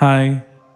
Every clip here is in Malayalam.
ഹായ്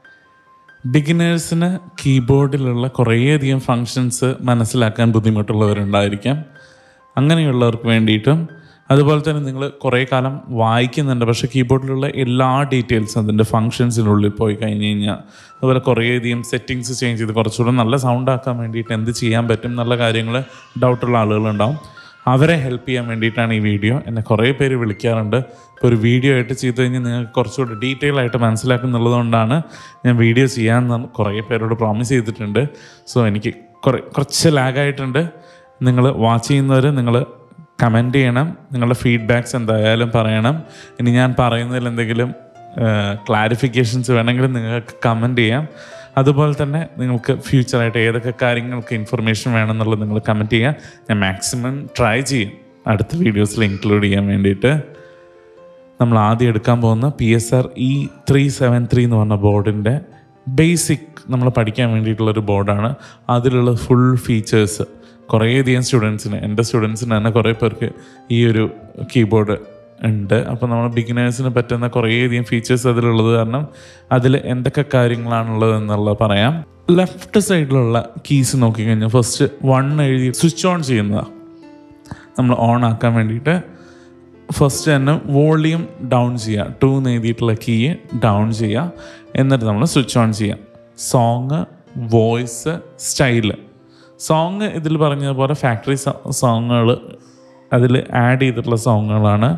ബിഗിനേഴ്സിന് കീബോർഡിലുള്ള കുറേയധികം ഫങ്ഷൻസ് മനസ്സിലാക്കാൻ ബുദ്ധിമുട്ടുള്ളവരുണ്ടായിരിക്കാം അങ്ങനെയുള്ളവർക്ക് വേണ്ടിയിട്ടും അതുപോലെ തന്നെ നിങ്ങൾ കുറേ കാലം വായിക്കുന്നുണ്ട് പക്ഷേ കീബോർഡിലുള്ള എല്ലാ ഡീറ്റെയിൽസും അതിൻ്റെ ഫങ്ഷൻസിനുള്ളിൽ പോയി കഴിഞ്ഞ് കഴിഞ്ഞാൽ അതുപോലെ കുറേയധികം സെറ്റിങ്സ് ചേഞ്ച് ചെയ്ത് കുറച്ചുകൂടെ നല്ല സൗണ്ട് ആക്കാൻ വേണ്ടിയിട്ട് എന്ത് ചെയ്യാൻ പറ്റും എന്നുള്ള കാര്യങ്ങൾ ഡൗട്ടുള്ള ആളുകളുണ്ടാവും അവരെ ഹെൽപ്പ് ചെയ്യാൻ വേണ്ടിയിട്ടാണ് ഈ വീഡിയോ എന്നെ കുറേ പേര് വിളിക്കാറുണ്ട് ഇപ്പോൾ ഒരു വീഡിയോ ആയിട്ട് ചെയ്ത് കഴിഞ്ഞാൽ നിങ്ങൾക്ക് കുറച്ചുകൂടി ഡീറ്റെയിൽ ആയിട്ട് മനസ്സിലാക്കുന്നുള്ളത് കൊണ്ടാണ് ഞാൻ വീഡിയോ ചെയ്യാമെന്ന് കുറേ പേരോട് പ്രോമിസ് ചെയ്തിട്ടുണ്ട് സോ എനിക്ക് കുറേ കുറച്ച് ലാഗായിട്ടുണ്ട് നിങ്ങൾ വാച്ച് ചെയ്യുന്നവർ നിങ്ങൾ കമൻറ്റ് ചെയ്യണം നിങ്ങളുടെ ഫീഡ്ബാക്ക്സ് എന്തായാലും പറയണം ഇനി ഞാൻ പറയുന്നതിൽ എന്തെങ്കിലും ക്ലാരിഫിക്കേഷൻസ് വേണമെങ്കിൽ നിങ്ങൾക്ക് കമൻറ്റ് ചെയ്യാം അതുപോലെ തന്നെ നിങ്ങൾക്ക് ഫ്യൂച്ചറായിട്ട് ഏതൊക്കെ കാര്യങ്ങൾക്ക് ഇൻഫർമേഷൻ വേണമെന്നുള്ളത് നിങ്ങൾ കമൻറ്റ് ചെയ്യുക ഞാൻ മാക്സിമം ട്രൈ ചെയ്യും അടുത്ത വീഡിയോസിൽ ഇൻക്ലൂഡ് ചെയ്യാൻ വേണ്ടിയിട്ട് നമ്മൾ ആദ്യം എടുക്കാൻ പോകുന്ന P S R E three seven three എന്ന് പറഞ്ഞ ബോർഡിൻ്റെ ബേസിക് നമ്മൾ പഠിക്കാൻ വേണ്ടിയിട്ടുള്ളൊരു ബോർഡാണ് അതിലുള്ള ഫുൾ ഫീച്ചേഴ്സ് കുറേയധികം സ്റ്റുഡൻസിന് എൻ്റെ സ്റ്റുഡൻസിന് തന്നെ കുറേ പേർക്ക് ഈ ഒരു കീബോർഡ് ഉണ്ട് അപ്പോൾ നമ്മൾ ബിഗിനേഴ്സിന് പറ്റുന്ന കുറേയധികം ഫീച്ചേഴ്സ് അതിലുള്ളത് കാരണം അതിൽ എന്തൊക്കെ കാര്യങ്ങളാണുള്ളത് എന്നുള്ളത് പറയാം ലെഫ്റ്റ് സൈഡിലുള്ള കീസ് നോക്കിക്കഴിഞ്ഞാൽ ഫസ്റ്റ് വൺ എഴുതി സ്വിച്ച് ഓൺ ചെയ്യുന്നതാണ് നമ്മൾ ഓൺ ആക്കാൻ വേണ്ടിയിട്ട് ഫസ്റ്റ് തന്നെ വോളിയം ഡൗൺ ചെയ്യുക ടു എന്ന് എഴുതിയിട്ടുള്ള കീ ഡൗൺ ചെയ്യുക എന്നിട്ട് നമ്മൾ സ്വിച്ച് ഓൺ ചെയ്യാം സോങ് വോയിസ് സ്റ്റൈല് സോങ് ഇതിൽ പറഞ്ഞതുപോലെ ഫാക്ടറി സോങ്ങുകൾ അതിൽ ആഡ് ചെയ്തിട്ടുള്ള സോങ്ങുകളാണ്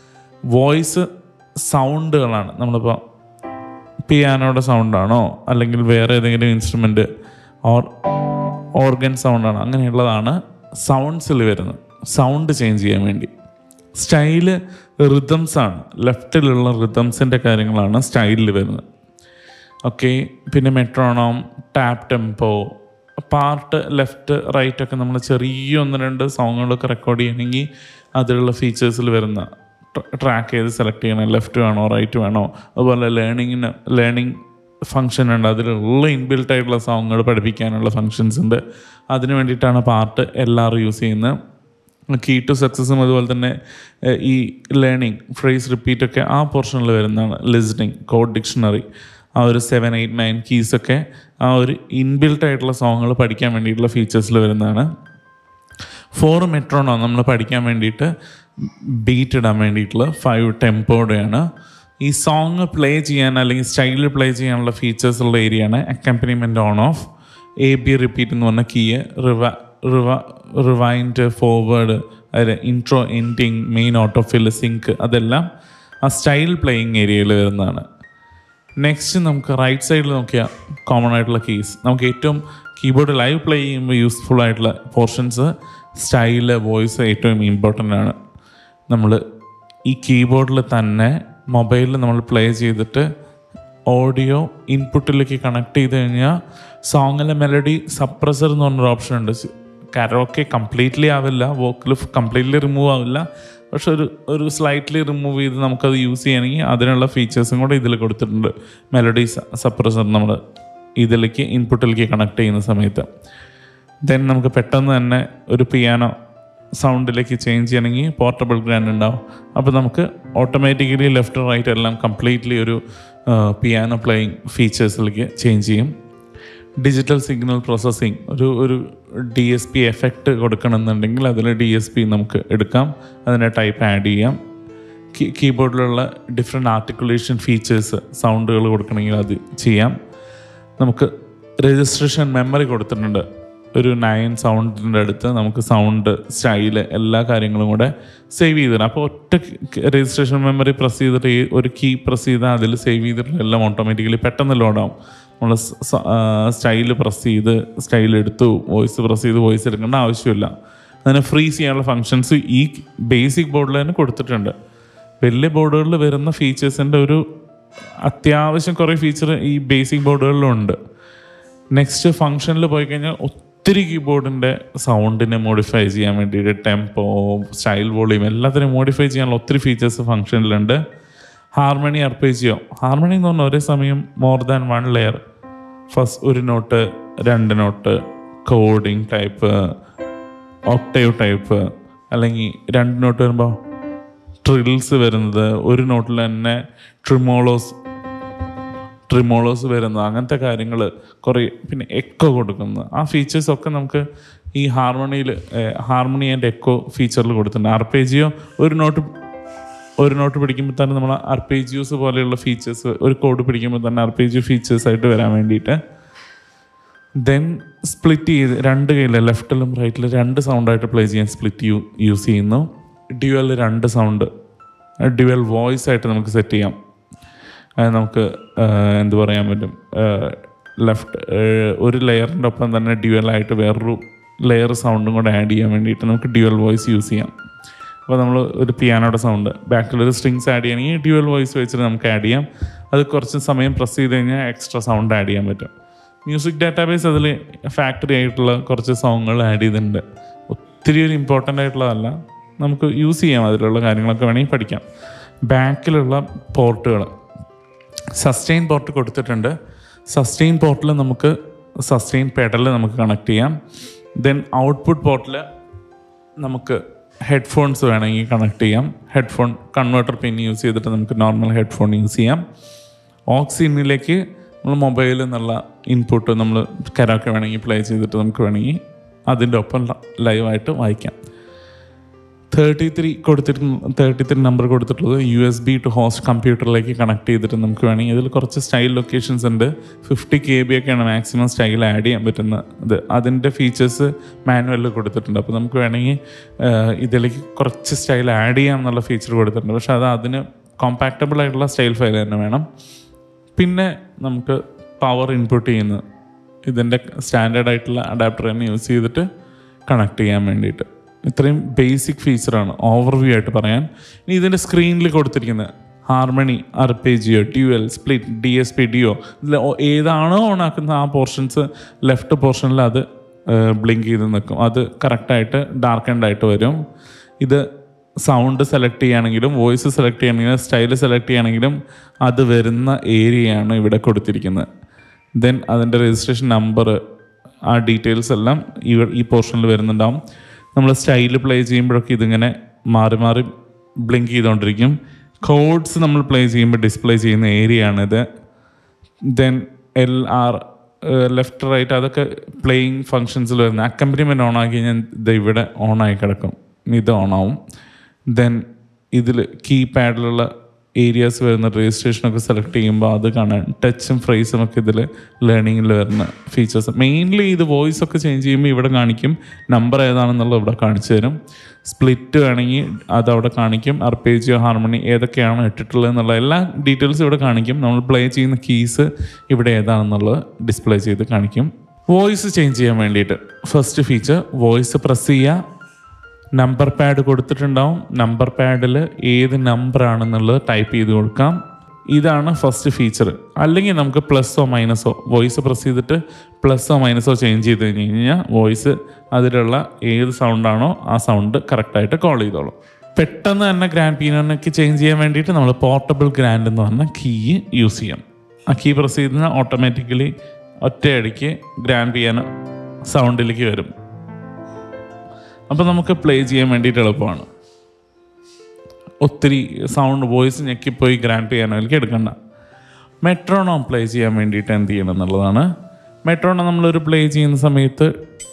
വോയിസ് സൗണ്ടുകളാണ് നമ്മളിപ്പോൾ പിയാനോയുടെ സൗണ്ടാണോ അല്ലെങ്കിൽ വേറെ ഏതെങ്കിലും ഇൻസ്ട്രുമെൻ്റ് ഓർ ഓർഗൻ സൗണ്ടാണോ അങ്ങനെയുള്ളതാണ് സൗണ്ട്സിൽ വരുന്നത് സൗണ്ട് ചേഞ്ച് ചെയ്യാൻ വേണ്ടി സ്റ്റൈല് റിതംസ് ആണ് ലെഫ്റ്റിലുള്ള റിതംസിൻ്റെ കാര്യങ്ങളാണ് സ്റ്റൈലിൽ വരുന്നത് ഓക്കെ പിന്നെ metronome tap tempo part left right ഒക്കെ നമ്മൾ ചെറിയ ഒന്ന് രണ്ട് സോങ്ങുകളൊക്കെ റെക്കോർഡ് ചെയ്യണമെങ്കിൽ അതിലുള്ള ഫീച്ചേഴ്സിൽ വരുന്ന ട്രാക്ക് ചെയ്ത് സെലക്ട് ചെയ്യണം ലെഫ്റ്റ് വേണോ റൈറ്റ് വേണോ അതുപോലെ ലേണിങ്ങിന് ലേണിംഗ് ഫങ്ഷൻ ഉണ്ട് അതിലുള്ള ഇൻബിൽട്ട് ആയിട്ടുള്ള സോങ്ങുകൾ പഠിപ്പിക്കാനുള്ള ഫങ്ഷൻസ് ഉണ്ട് അതിന് വേണ്ടിയിട്ടാണ് പാർട്ട് എല്ലാവരും യൂസ് ചെയ്യുന്നത് കീ ടു സക്സസും അതുപോലെ തന്നെ ഏഹ്, ഈ ലേണിംഗ് ഫ്രേസ് റിപ്പീറ്റ് ഒക്കെ ആ പോർഷനിൽ വരുന്നതാണ് ലിസ്ണിംഗ് കോഡ് ഡിക്ഷണറി ആ ഒരു സെവൻ എയ്റ്റ് നയൻ കീസൊക്കെ ആ ഒരു ഇൻബിൽട്ട് ആയിട്ടുള്ള സോങ്ങുകൾ പഠിക്കാൻ വേണ്ടിയിട്ടുള്ള ഫീച്ചേഴ്സിൽ വരുന്നതാണ് ഫോർ മെട്രോണോ നമ്മൾ പഠിക്കാൻ വേണ്ടിയിട്ട് ബീറ്റ് ഇടാൻ വേണ്ടിയിട്ടുള്ള ഫൈവ് ടെമ്പോടെയാണ് ഈ സോങ് പ്ലേ ചെയ്യാൻ അല്ലെങ്കിൽ സ്റ്റൈലിൽ പ്ലേ ചെയ്യാനുള്ള ഫീച്ചേഴ്സ് ഉള്ള ഏരിയയാണ് accompaniment on off A B repeat എന്ന് പറഞ്ഞ കീ റിവ റിവ റിവൈൻഡ് ഫോർവേഡ് അതിൽ intro ending main auto fill sync അതെല്ലാം ആ സ്റ്റൈൽ പ്ലേയിങ് ഏരിയയിൽ വരുന്നതാണ് നെക്സ്റ്റ് നമുക്ക് റൈറ്റ് സൈഡിൽ നോക്കിയാൽ കോമൺ ആയിട്ടുള്ള കീസ് നമുക്ക് ഏറ്റവും കീബോർഡ് ലൈവ് പ്ലേ ചെയ്യുമ്പോൾ യൂസ്ഫുൾ ആയിട്ടുള്ള പോർഷൻസ് സ്റ്റൈല് വോയിസ് ഏറ്റവും ഇമ്പോർട്ടൻ്റ് ആണ് നമ്മൾ ഈ കീബോർഡിൽ തന്നെ മൊബൈലിൽ നമ്മൾ പ്ലേ ചെയ്തിട്ട് ഓഡിയോ ഇൻപുട്ടിലേക്ക് കണക്ട് ചെയ്ത് കഴിഞ്ഞാൽ സോങ്ങിലെ മെലഡി സപ്രസർ എന്ന് പറഞ്ഞൊരു ഓപ്ഷൻ ഉണ്ട് കരോക്കെ കംപ്ലീറ്റ്ലി ആവില്ല വോക്കൽ കംപ്ലീറ്റ്ലി റിമൂവ് ആവില്ല പക്ഷെ ഒരു ഒരു സ്ലൈറ്റ്ലി റിമൂവ് ചെയ്ത് നമുക്കത് യൂസ് ചെയ്യണമെങ്കിൽ അതിനുള്ള ഫീച്ചേഴ്സും കൂടെ ഇതിൽ കൊടുത്തിട്ടുണ്ട് മെലഡി സപ്രസർ നമ്മൾ ഇതിലേക്ക് ഇൻപുട്ടിലേക്ക് കണക്ട് ചെയ്യുന്ന സമയത്ത് ദെൻ നമുക്ക് പെട്ടെന്ന് തന്നെ ഒരു പിയാനോ സൗണ്ടിലേക്ക് ചേഞ്ച് ചെയ്യണമെങ്കിൽ പോർട്ടബിൾ ഗ്രാൻഡ് ഉണ്ടാവും അപ്പോൾ നമുക്ക് ഓട്ടോമാറ്റിക്കലി ലെഫ്റ്റ് റൈറ്റ് എല്ലാം കംപ്ലീറ്റ്ലി ഒരു പിയാനോ പ്ലേയിങ് ഫീച്ചേഴ്സിലേക്ക് ചേഞ്ച് ചെയ്യും ഡിജിറ്റൽ സിഗ്നൽ പ്രോസസ്സിങ് ഒരു ഒരു ഡി എസ് പി എഫക്റ്റ് കൊടുക്കണമെന്നുണ്ടെങ്കിൽ അതിൽ ഡി എസ് പി നമുക്ക് എടുക്കാം അതിൻ്റെ ടൈപ്പ് ആഡ് ചെയ്യാം കീ കീബോർഡിലുള്ള ഡിഫറെൻറ്റ് ആർട്ടിക്കുലേഷൻ ഫീച്ചേഴ്സ് സൗണ്ടുകൾ കൊടുക്കണമെങ്കിൽ അത് ചെയ്യാം നമുക്ക് രജിസ്ട്രേഷൻ മെമ്മറി കൊടുത്തിട്ടുണ്ട് ഒരു നയൻ സൗണ്ടിൻ്റെ അടുത്ത് നമുക്ക് സൗണ്ട് സ്റ്റൈല് എല്ലാ കാര്യങ്ങളും കൂടെ സേവ് ചെയ്ത് തരാം അപ്പോൾ ഒറ്റ രജിസ്ട്രേഷൻ മെമ്മറി പ്രസ് ചെയ്തിട്ട് ഈ ഒരു കീ പ്രസ് ചെയ്താൽ അതിൽ സേവ് ചെയ്തിട്ടുള്ള എല്ലാം ഓട്ടോമാറ്റിക്കലി പെട്ടെന്ന് ലോഡാവും നമ്മൾ സ്റ്റൈല് പ്രസ് ചെയ്ത് സ്റ്റൈൽ എടുത്തു വോയിസ് പ്രസ് ചെയ്ത് വോയിസ് എടുക്കേണ്ട ആവശ്യമില്ല അതിനെ ഫ്രീസ് ചെയ്യാനുള്ള ഫങ്ഷൻസ് ഈ ബേസിക് ബോർഡിൽ തന്നെ കൊടുത്തിട്ടുണ്ട് വലിയ ബോർഡുകളിൽ വരുന്ന ഫീച്ചേഴ്സിൻ്റെ ഒരു അത്യാവശ്യം കുറേ ഫീച്ചർ ഈ ബേസിക് ബോർഡുകളിലുണ്ട് നെക്സ്റ്റ് ഫങ്ഷനിൽ പോയി കഴിഞ്ഞാൽ ഒത്തിരി കീബോർഡിൻ്റെ സൗണ്ടിനെ മോഡിഫൈ ചെയ്യാൻ വേണ്ടിയിട്ട് ടെമ്പോ സ്റ്റൈൽ വോളിയം എല്ലാത്തിനും മോഡിഫൈ ചെയ്യാനുള്ള ഒത്തിരി ഫീച്ചേഴ്സ് ഫങ്ഷനിലുണ്ട് ഹാർമണി അർപ്പേജിയോ ഹാർമണി എന്ന് പറഞ്ഞാൽ ഒരേ സമയം more than one layer first ഒരു നോട്ട് രണ്ട് നോട്ട് കോഡിങ് ടൈപ്പ് ഒക്ടേവ് ടൈപ്പ് അല്ലെങ്കിൽ രണ്ട് നോട്ട് വരുമ്പോൾ ട്രിൽസ് വരുന്നത് ഒരു നോട്ടിൽ തന്നെ ട്രിമോളോസ് ട്രിമോളേഴ്സ് വരുന്നത് അങ്ങനത്തെ കാര്യങ്ങൾ കുറേ പിന്നെ എക്കോ കൊടുക്കുന്നത് ആ ഫീച്ചേഴ്സ് ഒക്കെ നമുക്ക് ഈ ഹാർമണിയിൽ ഹാർമണി ആൻഡ് എക്കോ ഫീച്ചറിൽ കൊടുത്തിട്ടുണ്ട് ആർപേജിയോ ഒരു നോട്ട് ഒരു നോട്ട് പിടിക്കുമ്പോൾ തന്നെ നമ്മൾ ആർപേജിയോസ് പോലെയുള്ള ഫീച്ചേഴ്സ് ഒരു കോഡ് പിടിക്കുമ്പോൾ തന്നെ ആർപേജിയോ ഫീച്ചേഴ്സ് ആയിട്ട് വരാൻ വേണ്ടിയിട്ട് ദെൻ സ്പ്ലിറ്റ് ചെയ്ത് രണ്ട് കയ്യിൽ ലെഫ്റ്റിലും റൈറ്റിലും രണ്ട് സൗണ്ടായിട്ട് പ്ലേ ചെയ്യാൻ സ്പ്ലിറ്റ് യൂ യൂസ് ചെയ്യുന്നു ഡ്യുവൽ രണ്ട് സൗണ്ട് ഡ്യുവൽ വോയിസ് ആയിട്ട് നമുക്ക് സെറ്റ് ചെയ്യാം അത് നമുക്ക് ആഹ്, എന്ത് പറയാൻ പറ്റും ലെഫ്റ്റ് ഒരു ലെയറിൻ്റെ ഒപ്പം തന്നെ ഡ്യുവലായിട്ട് വേറൊരു ലെയർ സൗണ്ടും കൂടെ ആഡ് ചെയ്യാൻ വേണ്ടിയിട്ട് നമുക്ക് ഡ്യുവൽ വോയിസ് യൂസ് ചെയ്യാം അപ്പോൾ നമ്മൾ ഒരു പിയാനോയുടെ സൗണ്ട് ബാക്കിലൊരു സ്ട്രിങ്സ് ആഡ് ചെയ്യണമെങ്കിൽ ഡ്യുവൽ വോയിസ് വെച്ചിട്ട് നമുക്ക് ആഡ് ചെയ്യാം അത് കുറച്ച് സമയം പ്രസ് ചെയ്ത് കഴിഞ്ഞാൽ എക്സ്ട്രാ സൗണ്ട് ആഡ് ചെയ്യാൻ പറ്റും മ്യൂസിക് ഡാറ്റാബേസ് അതിൽ ഫാക്ടറി ആയിട്ടുള്ള കുറച്ച് സോങ്ങുകൾ ആഡ് ചെയ്തിട്ടുണ്ട് ഒത്തിരി ഒരു ഇമ്പോർട്ടൻ്റ് ആയിട്ടുള്ളതല്ല നമുക്ക് യൂസ് ചെയ്യാം അതിലുള്ള കാര്യങ്ങളൊക്കെ വേണമെങ്കിൽ പഠിക്കാം ബാക്കിലുള്ള പോർട്ടുകൾ സസ്റ്റെയിൻ പോർട്ട് കൊടുത്തിട്ടുണ്ട് സസ്റ്റെയിൻ പോർട്ടിൽ നമുക്ക് സസ്റ്റെയിൻ പെഡൽ നമുക്ക് കണക്ട് ചെയ്യാം ദെൻ ഔട്ട്പുട്ട് പോർട്ടിൽ നമുക്ക് ഹെഡ്ഫോൺസ് വേണമെങ്കിൽ കണക്ട് ചെയ്യാം ഹെഡ്ഫോൺ കൺവേർട്ടർ പിൻ യൂസ് ചെയ്തിട്ട് നമുക്ക് നോർമൽ ഹെഡ്ഫോൺ യൂസ് ചെയ്യാം ഓക്സിനിലേക്ക് നമ്മൾ മൊബൈലിൽ നിന്നുള്ള ഇൻപുട്ട് നമ്മൾ കരാക്കെ വേണമെങ്കിൽ പ്ലേ ചെയ്തിട്ട് നമുക്ക് വേണമെങ്കിൽ അതിൻ്റെ ഒപ്പം ലൈവായിട്ട് വായിക്കാം തേർട്ടി ത്രീ കൊടുത്തിട്ട് തേർട്ടി ത്രീ നമ്പർ കൊടുത്തിട്ടുള്ളത് U S B to host കമ്പ്യൂട്ടറിലേക്ക് കണക്ട് ചെയ്തിട്ട് നമുക്ക് വേണമെങ്കിൽ ഇതിൽ കുറച്ച് സ്റ്റൈൽ ലൊക്കേഷൻസ് ഉണ്ട് ഫിഫ്റ്റി കെ ബി ഒക്കെയാണ് മാക്സിമം സ്റ്റൈൽ ആഡ് ചെയ്യാൻ പറ്റുന്ന ഇത് അതിൻ്റെ ഫീച്ചേഴ്സ് മാനുവലിൽ കൊടുത്തിട്ടുണ്ട് അപ്പോൾ നമുക്ക് വേണമെങ്കിൽ ആഹ്, ഇതിലേക്ക് കുറച്ച് സ്റ്റൈൽ ആഡ് ചെയ്യാം എന്നുള്ള ഫീച്ചർ കൊടുത്തിട്ടുണ്ട് പക്ഷെ അത് അതിന് കോമ്പാക്റ്റബിൾ ആയിട്ടുള്ള സ്റ്റൈൽ ഫയൽ തന്നെ വേണം പിന്നെ നമുക്ക് പവർ ഇൻപുട്ട് ചെയ്യുന്നത് ഇതിൻ്റെ സ്റ്റാൻഡേർഡ് ആയിട്ടുള്ള അഡാപ്റ്റർ തന്നെ യൂസ് ചെയ്തിട്ട് കണക്ട് ചെയ്യാൻ വേണ്ടിയിട്ട് ഇത്രയും ബേസിക് ഫീച്ചറാണ് ഓവർവ്യൂ ആയിട്ട് പറയാൻ ഇനി ഇതിൻ്റെ സ്ക്രീനിൽ കൊടുത്തിരിക്കുന്നത് harmony arpeggio dual split D S P duo ഇതിൽ ഓ- ഏതാണോ ഓൺ ആക്കുന്ന ആ പോർഷൻസ് ലെഫ്റ്റ് പോർഷനിൽ അത് ബ്ലിങ്ക് ചെയ്ത് നിൽക്കും അത് കറക്റ്റായിട്ട് ഡാർക്ക് ആൻഡ് ആയിട്ട് വരും ഇത് സൗണ്ട് സെലക്ട് ചെയ്യുകയാണെങ്കിലും വോയിസ് സെലക്ട് ചെയ്യുകയാണെങ്കിലും സ്റ്റൈല് സെലക്ട് ചെയ്യുകയാണെങ്കിലും അത് വരുന്ന ഏരിയയാണ് ഇവിടെ കൊടുത്തിരിക്കുന്നത് ദെൻ അതിൻ്റെ രജിസ്ട്രേഷൻ നമ്പർ ആ ഡീറ്റെയിൽസ് എല്ലാം ഈ ഈ പോർഷനിൽ വരുന്നുണ്ടാവും നമ്മൾ സ്റ്റൈല് പ്ലേ ചെയ്യുമ്പോഴൊക്കെ ഇതിങ്ങനെ മാറി മാറി ബ്ലിങ്ക് ചെയ്തുകൊണ്ടിരിക്കും കോഡ്സ് നമ്മൾ പ്ലേ ചെയ്യുമ്പോൾ ഡിസ്പ്ലേ ചെയ്യുന്ന ഏരിയ ആണിത് then L R left right അതൊക്കെ പ്ലേയിങ് ഫങ്ഷൻസിൽ വരുന്ന അക്കമ്പനിമെൻ്റ് ഓൺ ആക്കി കഴിഞ്ഞാൽ ഇത് ഇവിടെ ഓൺ ആയി കിടക്കും ഇത് ഓൺ ആവും ദെൻ ഇതിൽ കീ പാഡിലുള്ള ഏരിയാസ് വരുന്ന രജിസ്ട്രേഷനൊക്കെ സെലക്ട് ചെയ്യുമ്പോൾ അത് കാണാൻ ടച്ചും ഫ്രേസും ഒക്കെ ഇതിൽ ലേണിങ്ങിൽ വരുന്ന ഫീച്ചേഴ്സ് മെയിൻലി ഇത് വോയിസ് ഒക്കെ ചേഞ്ച് ചെയ്യുമ്പോൾ ഇവിടെ കാണിക്കും നമ്പർ ഏതാണെന്നുള്ളത് ഇവിടെ കാണിച്ചു തരും സ്പ്ലിറ്റ് വേണമെങ്കിൽ അത് അവിടെ കാണിക്കും അർപ്പേജിയോ ഹാർമണി ഏതൊക്കെയാണ് ഇട്ടിട്ടുള്ളത് എന്നുള്ള എല്ലാ ഡീറ്റെയിൽസും ഇവിടെ കാണിക്കും നമ്മൾ പ്ലേ ചെയ്യുന്ന കീസ് ഇവിടെ ഏതാണെന്നുള്ളത് ഡിസ്പ്ലേ ചെയ്ത് കാണിക്കും വോയിസ് ചേഞ്ച് ചെയ്യാൻ വേണ്ടിയിട്ട് ഫസ്റ്റ് ഫീച്ചർ വോയിസ് പ്രസ് ചെയ്യുക നമ്പർ പാഡ് കൊടുത്തിട്ടുണ്ടാവും നമ്പർ പാഡിൽ ഏത് നമ്പർ ആണെന്നുള്ളത് ടൈപ്പ് ചെയ്ത് കൊടുക്കാം ഇതാണ് ഫസ്റ്റ് ഫീച്ചർ അല്ലെങ്കിൽ നമുക്ക് പ്ലസ്സോ മൈനസോ വോയിസ് പ്രസ് ചെയ്തിട്ട് പ്ലസ്സോ മൈനസോ ചേഞ്ച് ചെയ്ത് കഴിഞ്ഞ് കഴിഞ്ഞാൽ വോയിസ് അതിലുള്ള ഏത് സൗണ്ടാണോ ആ സൗണ്ട് കറക്റ്റായിട്ട് കോൾ ചെയ്തോളും പെട്ടെന്ന് തന്നെ ഗ്രാൻഡ് പീനോനൊക്കെ ചേഞ്ച് ചെയ്യാൻ വേണ്ടിയിട്ട് നമ്മൾ പോർട്ടബിൾ ഗ്രാൻഡ് എന്ന് പറഞ്ഞ കീ യൂസ് ചെയ്യാം ആ കീ പ്രസ് ചെയ്താൽ ഓട്ടോമാറ്റിക്കലി ഒറ്റയടിക്ക് ഗ്രാൻഡ് പിയാനോ സൗണ്ടിലേക്ക് വരും അപ്പോൾ നമുക്ക് പ്ലേ ചെയ്യാൻ വേണ്ടിയിട്ട് എളുപ്പമാണ് ഒത്തിരി സൗണ്ട് വോയിസ് ഞെക്കിപ്പോയി ഗ്രാൻഡ് പിയാനോയിലേക്ക് എടുക്കണ്ട മെട്രോണോം പ്ലേ ചെയ്യാൻ വേണ്ടിയിട്ട് എന്ത് ചെയ്യണം എന്നുള്ളതാണ് മെട്രോണോം നമ്മളൊരു പ്ലേ ചെയ്യുന്ന സമയത്ത്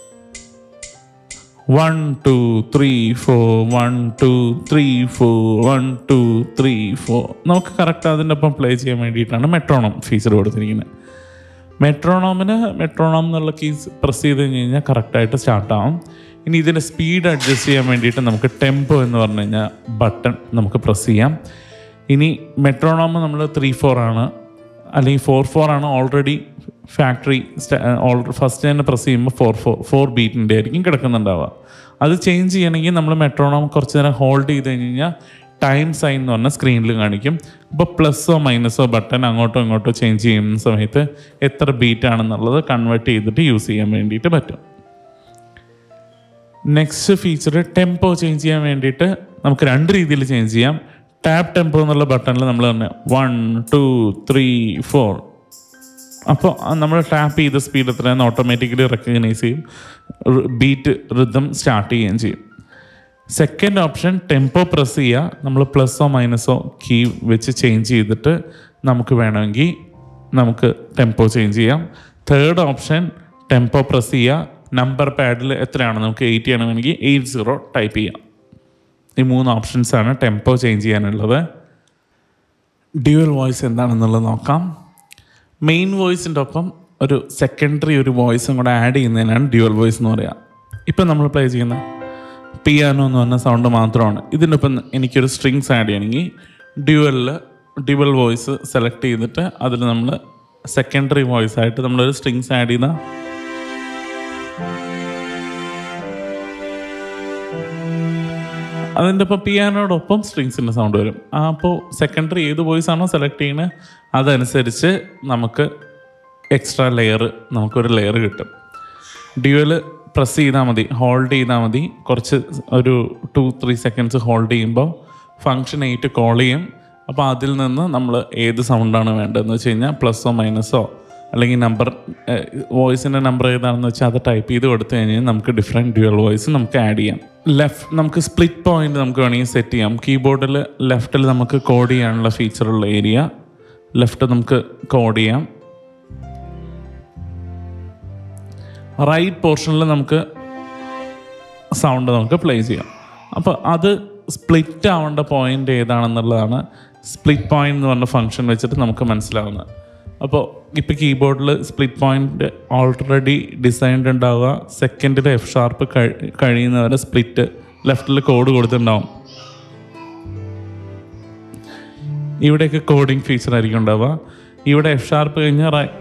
one two three four one two three four one two three four നമുക്ക് കറക്റ്റ് അതിൻ്റെ ഒപ്പം പ്ലേ ചെയ്യാൻ വേണ്ടിയിട്ടാണ് മെട്രോണോം ഫീച്ചർ കൊടുത്തിരിക്കുന്നത് മെട്രോണോമിന് മെട്രോണോം എന്നുള്ള കീസ് പ്രസ് ചെയ്ത് കഴിഞ്ഞ് കഴിഞ്ഞാൽ കറക്റ്റായിട്ട് സ്റ്റാർട്ട് ആവും ഇനി ഇതിൻ്റെ സ്പീഡ് അഡ്ജസ്റ്റ് ചെയ്യാൻ വേണ്ടിയിട്ട് നമുക്ക് ടെമ്പോ എന്ന് പറഞ്ഞു കഴിഞ്ഞാൽ ബട്ടൺ നമുക്ക് പ്രസ് ചെയ്യാം ഇനി മെട്രോണോം നമ്മൾ ത്രീ ഫോർ ആണ് അല്ലെങ്കിൽ ഫോർ ഫോർ ആണ് ഓൾറെഡി ഫാക്ടറി ഫസ്റ്റ് തന്നെ പ്രസ് ചെയ്യുമ്പോൾ ഫോർ ഫോർ ഫോർ ബീറ്റിൻ്റെ ആയിരിക്കും കിടക്കുന്നുണ്ടാവുക അത് ചേഞ്ച് ചെയ്യണമെങ്കിൽ നമ്മൾ മെട്രോണോം കുറച്ച് നേരം ഹോൾഡ് ചെയ്ത് കഴിഞ്ഞ് കഴിഞ്ഞാൽ ടൈം സൈൻ എന്ന് പറഞ്ഞ സ്ക്രീനിൽ കാണിക്കും അപ്പോൾ പ്ലസ്സോ മൈനസോ ബട്ടൺ അങ്ങോട്ടോ ഇങ്ങോട്ടോ ചേഞ്ച് ചെയ്യുന്ന സമയത്ത് എത്ര ബീറ്റ് ആണെന്നുള്ളത് കൺവേർട്ട് ചെയ്തിട്ട് യൂസ് ചെയ്യാൻ വേണ്ടിയിട്ട് പറ്റും നെക്സ്റ്റ് ഫീച്ചർ ടെമ്പോ ചേഞ്ച് ചെയ്യാൻ വേണ്ടിയിട്ട് നമുക്ക് രണ്ട് രീതിയിൽ ചേഞ്ച് ചെയ്യാം ടാപ്പ് ടെമ്പോ എന്നുള്ള ബട്ടണിൽ നമ്മൾ തന്നെ വൺ ടു ത്രീ ഫോർ അപ്പോൾ നമ്മൾ ടാപ്പ് ചെയ്ത സ്പീഡ് എത്രയാണെന്ന് ഓട്ടോമാറ്റിക്കലി റെക്കഗ്നൈസ് ചെയ്യും ബീറ്റ് റിതം സ്റ്റാർട്ട് ചെയ്യുകയും ചെയ്യും സെക്കൻഡ് ഓപ്ഷൻ ടെമ്പോ പ്രസ് ചെയ്യുക നമ്മൾ പ്ലസ്സോ മൈനസോ കീ വെച്ച് ചേഞ്ച് ചെയ്തിട്ട് നമുക്ക് വേണമെങ്കിൽ നമുക്ക് ടെമ്പോ ചേഞ്ച് ചെയ്യാം തേർഡ് ഓപ്ഷൻ ടെമ്പോ പ്രസ് ചെയ്യുക നമ്പർ പാഡിൽ എത്രയാണ് നമുക്ക് എയ്റ്റ് ചെയ്യണമെങ്കിൽ എയ്റ്റ് സീറോ ടൈപ്പ് ചെയ്യാം ഈ മൂന്ന് ഓപ്ഷൻസ് ആണ് ടെമ്പോ ചേഞ്ച് ചെയ്യാനുള്ളത് ഡ്യുവൽ വോയിസ് എന്താണെന്നുള്ളത് നോക്കാം മെയിൻ വോയിസിൻ്റെ ഒപ്പം ഒരു സെക്കൻഡറി ഒരു വോയിസും കൂടെ ആഡ് ചെയ്യുന്നതിനാണ് ഡ്യുവൽ വോയിസ് എന്ന് പറയുക ഇപ്പം നമ്മൾ പ്ലേ ചെയ്യുന്ന പിയാനോ എന്ന് പറഞ്ഞ സൗണ്ട് മാത്രമാണ് ഇതിൻ്റെ ഒപ്പം എനിക്കൊരു സ്ട്രിങ്സ് ആഡ് ചെയ്യണമെങ്കിൽ ഡ്യുവലിൽ ഡ്യുവൽ വോയിസ് സെലക്ട് ചെയ്തിട്ട് അതിൽ നമ്മൾ സെക്കൻഡറി വോയിസ് ആയിട്ട് നമ്മളൊരു സ്ട്രിങ്സ് ആഡ് ചെയ്താൽ അതിൻ്റെ ഒപ്പം പിയാനോടൊപ്പം സ്ട്രിങ്സിൻ്റെ സൗണ്ട് വരും ആ അപ്പോൾ സെക്കൻഡറി ഏത് വോയിസ് ആണോ സെലക്ട് ചെയ്യുന്നത് അതനുസരിച്ച് നമുക്ക് എക്സ്ട്രാ ലെയർ നമുക്കൊരു ലെയർ കിട്ടും ഡ്യുവൽ പ്രസ് ചെയ്താൽ മതി ഹോൾഡ് ചെയ്താൽ മതി കുറച്ച് ഒരു ടു ത്രീ സെക്കൻഡ്സ് ഹോൾഡ് ചെയ്യുമ്പോൾ ഫങ്ഷൻ എയ്റ്റ് കോൾ ചെയ്യും അപ്പോൾ അതിൽ നിന്ന് നമ്മൾ ഏത് സൗണ്ടാണ് വേണ്ടതെന്ന് വെച്ച് കഴിഞ്ഞാൽ പ്ലസ്സോ മൈനസോ അല്ലെങ്കിൽ നമ്പർ വോയിസിൻ്റെ നമ്പർ ഏതാണെന്ന് വെച്ചാൽ അത് ടൈപ്പ് ചെയ്ത് കൊടുത്തു കഴിഞ്ഞാൽ നമുക്ക് ഡിഫറെൻറ്റ് ഡ്യുവൽ വോയിസ് നമുക്ക് ആഡ് ചെയ്യാം ലെഫ്റ്റ് നമുക്ക് സ്പ്ലിറ്റ് പോയിന്റ് നമുക്ക് വേണമെങ്കിൽ സെറ്റ് ചെയ്യാം കീബോർഡിൽ ലെഫ്റ്റിൽ നമുക്ക് കോഡ് ചെയ്യാനുള്ള ഫീച്ചറുള്ള ഏരിയ ലെഫ്റ്റ് നമുക്ക് കോഡ് ചെയ്യാം റൈറ്റ് പോർഷനിൽ നമുക്ക് സൗണ്ട് നമുക്ക് പ്ലേ ചെയ്യാം അപ്പോൾ അത് സ്പ്ലിറ്റ് ആവേണ്ട പോയിന്റ് ഏതാണെന്നുള്ളതാണ് സ്പ്ലിറ്റ് പോയിന്റ് എന്ന് പറഞ്ഞ ഫംഗ്ഷൻ വെച്ചിട്ട് നമുക്ക് മനസ്സിലാവുന്നത് അപ്പോൾ ഇപ്പോൾ കീബോർഡിൽ സ്പ്ലിറ്റ് പോയിന്റ് ഓൾറെഡി ഡിസൈൻഡ് ഉണ്ടാവുക സെക്കൻഡിൽ എഫ് ഷാർപ്പ് കഴിയുന്നവരെ സ്പ്ലിറ്റ് ലെഫ്റ്റിൽ കോഡ് കൊടുത്തിട്ടുണ്ടാവും ഇവിടെയൊക്കെ കോഡിങ് ഫീച്ചർ ആയിരിക്കും ഉണ്ടാവുക ഇവിടെ എഫ് ഷാർപ്പ് കഴിഞ്ഞാൽ റൈ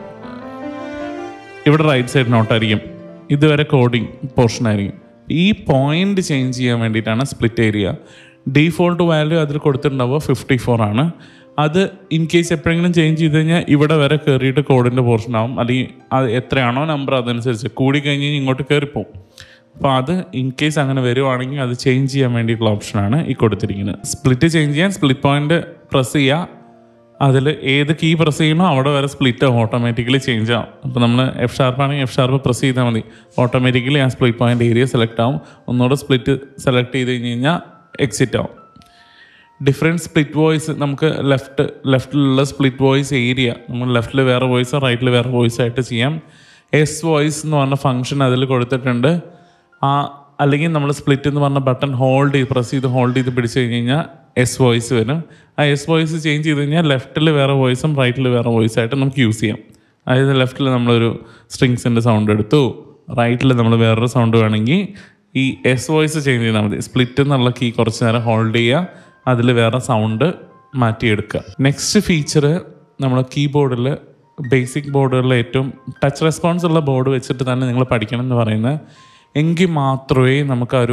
ഇവിടെ റൈറ്റ് സൈഡ് നോട്ടായിരിക്കും ഇതുവരെ കോഡിങ് പോർഷൻ ആയിരിക്കും ഈ പോയിന്റ് ചേഞ്ച് ചെയ്യാൻ വേണ്ടിയിട്ടാണ് സ്പ്ലിറ്റ് ഏരിയ ഡീഫോൾട്ട് വാല്യൂ അതിൽ കൊടുത്തിട്ടുണ്ടാവുക ഫിഫ്റ്റി ഫോർ ആണ് അത് ഇൻ കേസ് എപ്പോഴെങ്കിലും ചേഞ്ച് ചെയ്ത് കഴിഞ്ഞാൽ ഇവിടെ വരെ കയറിയിട്ട് കോഡിൻ്റെ പോർഷൻ ആവും അല്ലെങ്കിൽ അത് എത്രയാണോ നമ്പർ അതനുസരിച്ച് കൂടി കഴിഞ്ഞ് കഴിഞ്ഞാൽ ഇങ്ങോട്ട് കയറിപ്പോവും അപ്പോൾ അത് ഇൻ കേസ് അങ്ങനെ വരുവാണെങ്കിൽ അത് ചേഞ്ച് ചെയ്യാൻ വേണ്ടിയിട്ടുള്ള ഓപ്ഷനാണ് ഈ കൊടുത്തിരിക്കുന്നത് സ്പ്ലിറ്റ് ചേഞ്ച് ചെയ്യാൻ സ്പ്ലിറ്റ് പോയിന്റ് പ്രസ് ചെയ്യുക അതിൽ ഏത് കീ പ്രസ് ചെയ്യണോ അവിടെ വരെ സ്പ്ലിറ്റ് ഓട്ടോമാറ്റിക്കലി ചേഞ്ച് ആവും അപ്പോൾ നമ്മൾ എഫ് ഷാർപ്പ് ആണെങ്കിൽ എഫ് ഷാർപ്പ് പ്രസ് ചെയ്താൽ മതി ഓട്ടോമാറ്റിക്കലി ആ സ്പ്ലിറ്റ് പോയിന്റ് ഏരിയ സെലക്ട് ആവും ഒന്നുകൂടെ സ്പ്ലിറ്റ് സെലക്ട് ചെയ്ത് കഴിഞ്ഞ് കഴിഞ്ഞാൽ എക്സിറ്റ് ആവും ഡിഫറെൻറ്റ് സ്പ്ലിറ്റ് വോയിസ് നമുക്ക് ലെഫ്റ്റ് ലെഫ്റ്റിലുള്ള സ്പ്ലിറ്റ് വോയിസ് ഏരിയ നമ്മൾ ലെഫ്റ്റിൽ വേറെ വോയിസ് റൈറ്റിൽ വേറെ വോയിസ് ആയിട്ട് ചെയ്യാം എസ് വോയിസ് എന്ന് പറഞ്ഞ ഫംഗ്ഷൻ അതിൽ കൊടുത്തിട്ടുണ്ട് ആ അല്ലെങ്കിൽ നമ്മൾ സ്പ്ലിറ്റ് എന്ന് പറഞ്ഞ ബട്ടൺ ഹോൾഡ് ചെയ്ത് പ്രസ് ചെയ്ത് ഹോൾഡ് ചെയ്ത് പിടിച്ച് കഴിഞ്ഞ് കഴിഞ്ഞാൽ എസ് വോയിസ് വരും ആ എസ് വോയിസ് ചേഞ്ച് ചെയ്ത് കഴിഞ്ഞാൽ ലെഫ്റ്റിൽ വേറെ വോയിസും റൈറ്റിൽ വേറെ വോയിസ് ആയിട്ട് നമുക്ക് യൂസ് ചെയ്യാം അതായത് ലെഫ്റ്റിൽ നമ്മളൊരു സ്ട്രിങ്സിൻ്റെ സൗണ്ട് എടുത്തു റൈറ്റിൽ നമ്മൾ വേറൊരു സൗണ്ട് വേണമെങ്കിൽ ഈ എസ് വോയിസ് ചേഞ്ച് ചെയ്താൽ മതി സ്പ്ലിറ്റ് എന്നുള്ള കീ കുറച്ച് നേരം ഹോൾഡ് ചെയ്യുക അതിൽ വേറെ സൗണ്ട് മാറ്റിയെടുക്കുക നെക്സ്റ്റ് ഫീച്ചർ നമ്മൾ കീബോർഡിൽ ബേസിക് ബോർഡുകളിൽ ഏറ്റവും ടച്ച് റെസ്പോൺസ് ഉള്ള ബോർഡ് വെച്ചിട്ട് തന്നെ നിങ്ങൾ പഠിക്കണം എന്ന് പറയുന്നത് എങ്കിൽ മാത്രമേ നമുക്ക് ആ ഒരു